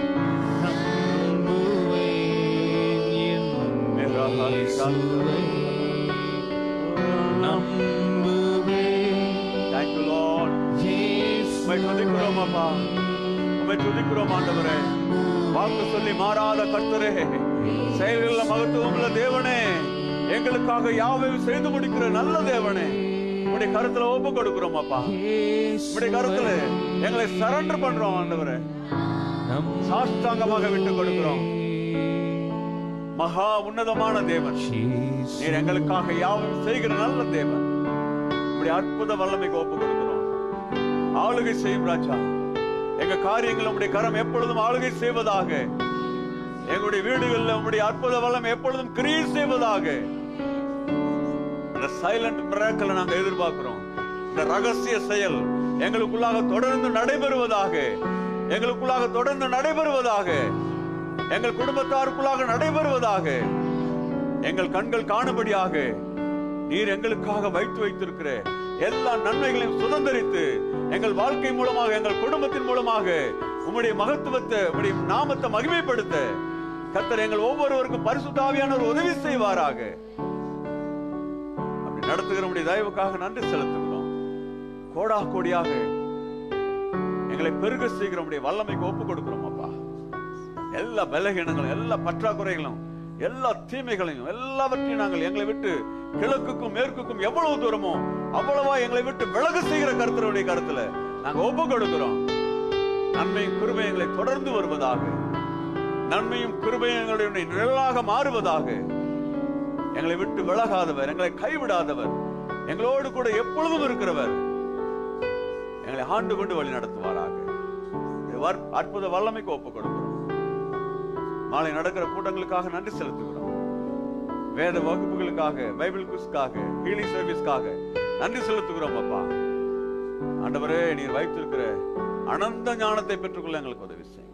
Thank you, Lord. உம்மை துதிக்கிறோம் அப்பா உம்மை துதிக்கிறோம் ஆண்டவரே வாக்கு சொல்லி மாறாத கர்த்தரே செயல்களில் மகத்துவம் உள்ள தேவனே எங்களுக்காக யாவையும் செய்து முடிக்கிற நல்ல தேவனே உடைய கருத்துல ஒப்பு கொடுக்கிறோம் அப்பா உடைய கருத்துல எங்களை சரண்டர் பண்றோம் ஆண்டவரே சாஷ்டாங்கமாக விட்டு கொடுக்கிறோம் மகா உன்னதமான தேவன் நீர் எங்களுக்காக யாவையும் செய்கிற நல்ல தேவன் இப்படி அற்புத வல்லமைக்கு ஒப்பு கொடுக்கிறோம் ஆளுகை செய்யும் ராஜா எங்க காரியங்கள் உம்முடைய கரம் எப்பொழுதும் ஆளுகை செய்வதாக எங்களுடைய வீடுகளில் உம்முடைய அற்புத வல்லம் எப்பொழுதும் கிரியை செய்வதாக இந்த சைலண்ட் மிராக்களை நாங்க எதிர்பார்க்கிறோம் இந்த ரகசிய செயல் எங்களுக்குள்ளாக தொடர்ந்து நடைபெறுவதாக எங்களுக்குள்ளாக தொடர்ந்து நடைபெறுவதாக எங்கள் குடும்பத்தாருக்குள்ளாக நடைபெறுவதாக எங்கள் கண்கள் காணும்படியாக நீர் எங்களுக்காக வைத்து வைத்திருக்கிற எல்லா நன்மைகளையும் சுதந்திரித்து எங்கள் வாழ்க்கை மூலமாக எங்கள் குடும்பத்தின் மூலமாக உம்முடைய மகத்துவத்தை உம்முடைய நாமத்தை மகிமைப்படுத்த கர்த்தர் எங்கள் ஒவ்வொருவருக்கும் பரிசுத்தாவியானவர் உதவி செய்வாராக அப்படி நடத்துகிற உம்முடைய தயவுக்காக நன்றி செலுத்துகிறோம் கோடா கோடியாக எங்களை பெருக செய்கிற உம்முடைய வல்லமைக்கு ஒப்பு கொடுக்கிறோம் அப்பா எல்லா பலகீனங்களும் எல்லா பற்றாக்குறைகளும் எல்லா தீமைகளையும் எல்லாவற்றையும் நாங்கள் எங்களை விட்டு கிழக்குக்கும் மேற்குக்கும் எவ்வளவு தூரமோ அவ்வளவா எங்களை விட்டு விலகு செய்கிற கருத்தருடைய கருத்துல நாங்க ஒப்பு கொடுக்கிறோம் நன்மையும் கிருபையும் எங்களை தொடர்ந்து வருவதாக நன்மையும் கிருபையும் எங்களுடைய நிழலாக மாறுவதாக எங்களை விட்டு விலகாதவர் எங்களை கைவிடாதவர் எங்களோடு கூட எப்பொழுதும் இருக்கிறவர் எங்களை ஆண்டு கொண்டு வழி நடத்துவாராக இந்த வர்- அற்புத வல்லமைக்கு ஒப்பு கொடுக்கிறோம் மாலை நடக்கிற கூட்டங்களுக்காக நன்றி செலுத்துகிறோம் வேத வகுப்புகளுக்காக பைபிள் குஸ்க்காக ஹீலிங் சர்வீஸ்க்காக நன்றி செலுத்துகிறோம் அப்பா ஆண்டவரே நீர் வைத்திருக்கிற அனந்த ஞானத்தை பெற்றுக்கொள்ள எங்களுக்கு உதவி செய்யுங்க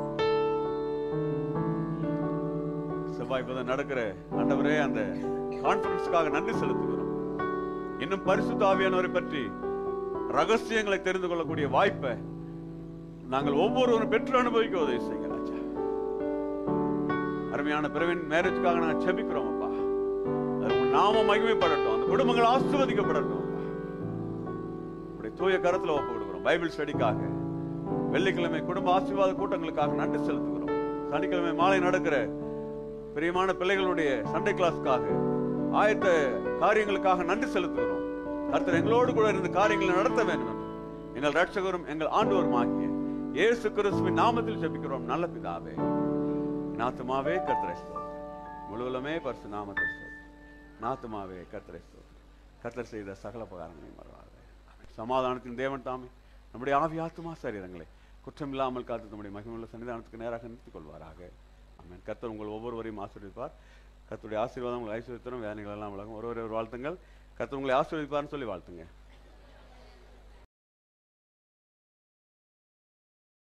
செவ்வாய் புதன் நடக்கிற ஆண்டவரே அந்த கான்ஃபரன்ஸ்க்காக நன்றி செலுத்துகிறோம் இன்னும் பரிசுத்த ஆவியானவரை பற்றி ரகசியங்களை தெரிந்து கொள்ளக்கூடிய வாய்ப்பை நாங்கள் ஒவ்வொருவரும் பெற்று அனுபவிக்க உதவி செய்யுங்க ராஜா அருமையான பிறவின் மேரேஜ்க்காக நாங்கள் செபிக்கிறோம் அப்பா அது உங்க நாம மகிமைப்படட்டும் அந்த குடும்பங்கள் ஆசீர்வதிக்கப்படட்டும் அப்பா. உடைய தூய கரத்துல ஒப்பு கொடுக்கிறோம் பைபிள் ஸ்டடிக்காக வெள்ளிக்கிழமை குடும்ப ஆசீர்வாத கூட்டங்களுக்காக நன்றி செலுத்துகிறோம் சனிக்கிழமை மாலை நடக்கிற பிரியமான பிள்ளைகளுடைய சண்டே கிளாஸ்க்காக ஆயத்த காரியங்களுக்காக நன்றி செலுத்துகிறோம் கர்த்தர் எங்களோடு கூட இருந்து காரியங்களை நடத்த வேண்டும் என்று எங்கள் ரட்சகரும் எங்கள் ஆண்டவரும் ஆகிய இயேசு கிறிஸ்துவின் நாமத்தில் ஜெபிக்கிறோம் நல்ல பிதாவே நாத்துமாவே கர்த்தரை ஸ்தோத்திரம் முழுவலுமே பரிசு நாமத்தை ஸ்தோத்திரம் நாத்துமாவே கர்த்தரை ஸ்தோத்திரம் கர்த்தர் செய்த சகல உபகாரங்களையும் மறவாதே ஆமென். சமாதானத்தின் தேவன் தாமே நம்முடைய ஆவி ஆத்துமா சரீரங்களை குற்றமில்லாமல் காத்து நம்முடைய மகிமுள்ள சன்னிதானத்துக்கு நேராக நிறுத்திக் கொள்வாராக ஆமென் கர்த்தர் உங்கள் ஒவ்வொருவரையும் ஆசீர்வதிப்பார் கர்த்தருடைய ஆசீர்வாதம் உங்கள் ஐஸ்வர்யத்திலும் வேதனைகள் எல்லாம் விலகும் ஒருவரை ஒரு வாழ்த்துங்கள் கர்த்தர் உங்களை ஆசீர்வதிப்பார்னு சொல்லி வாழ்த்துங்க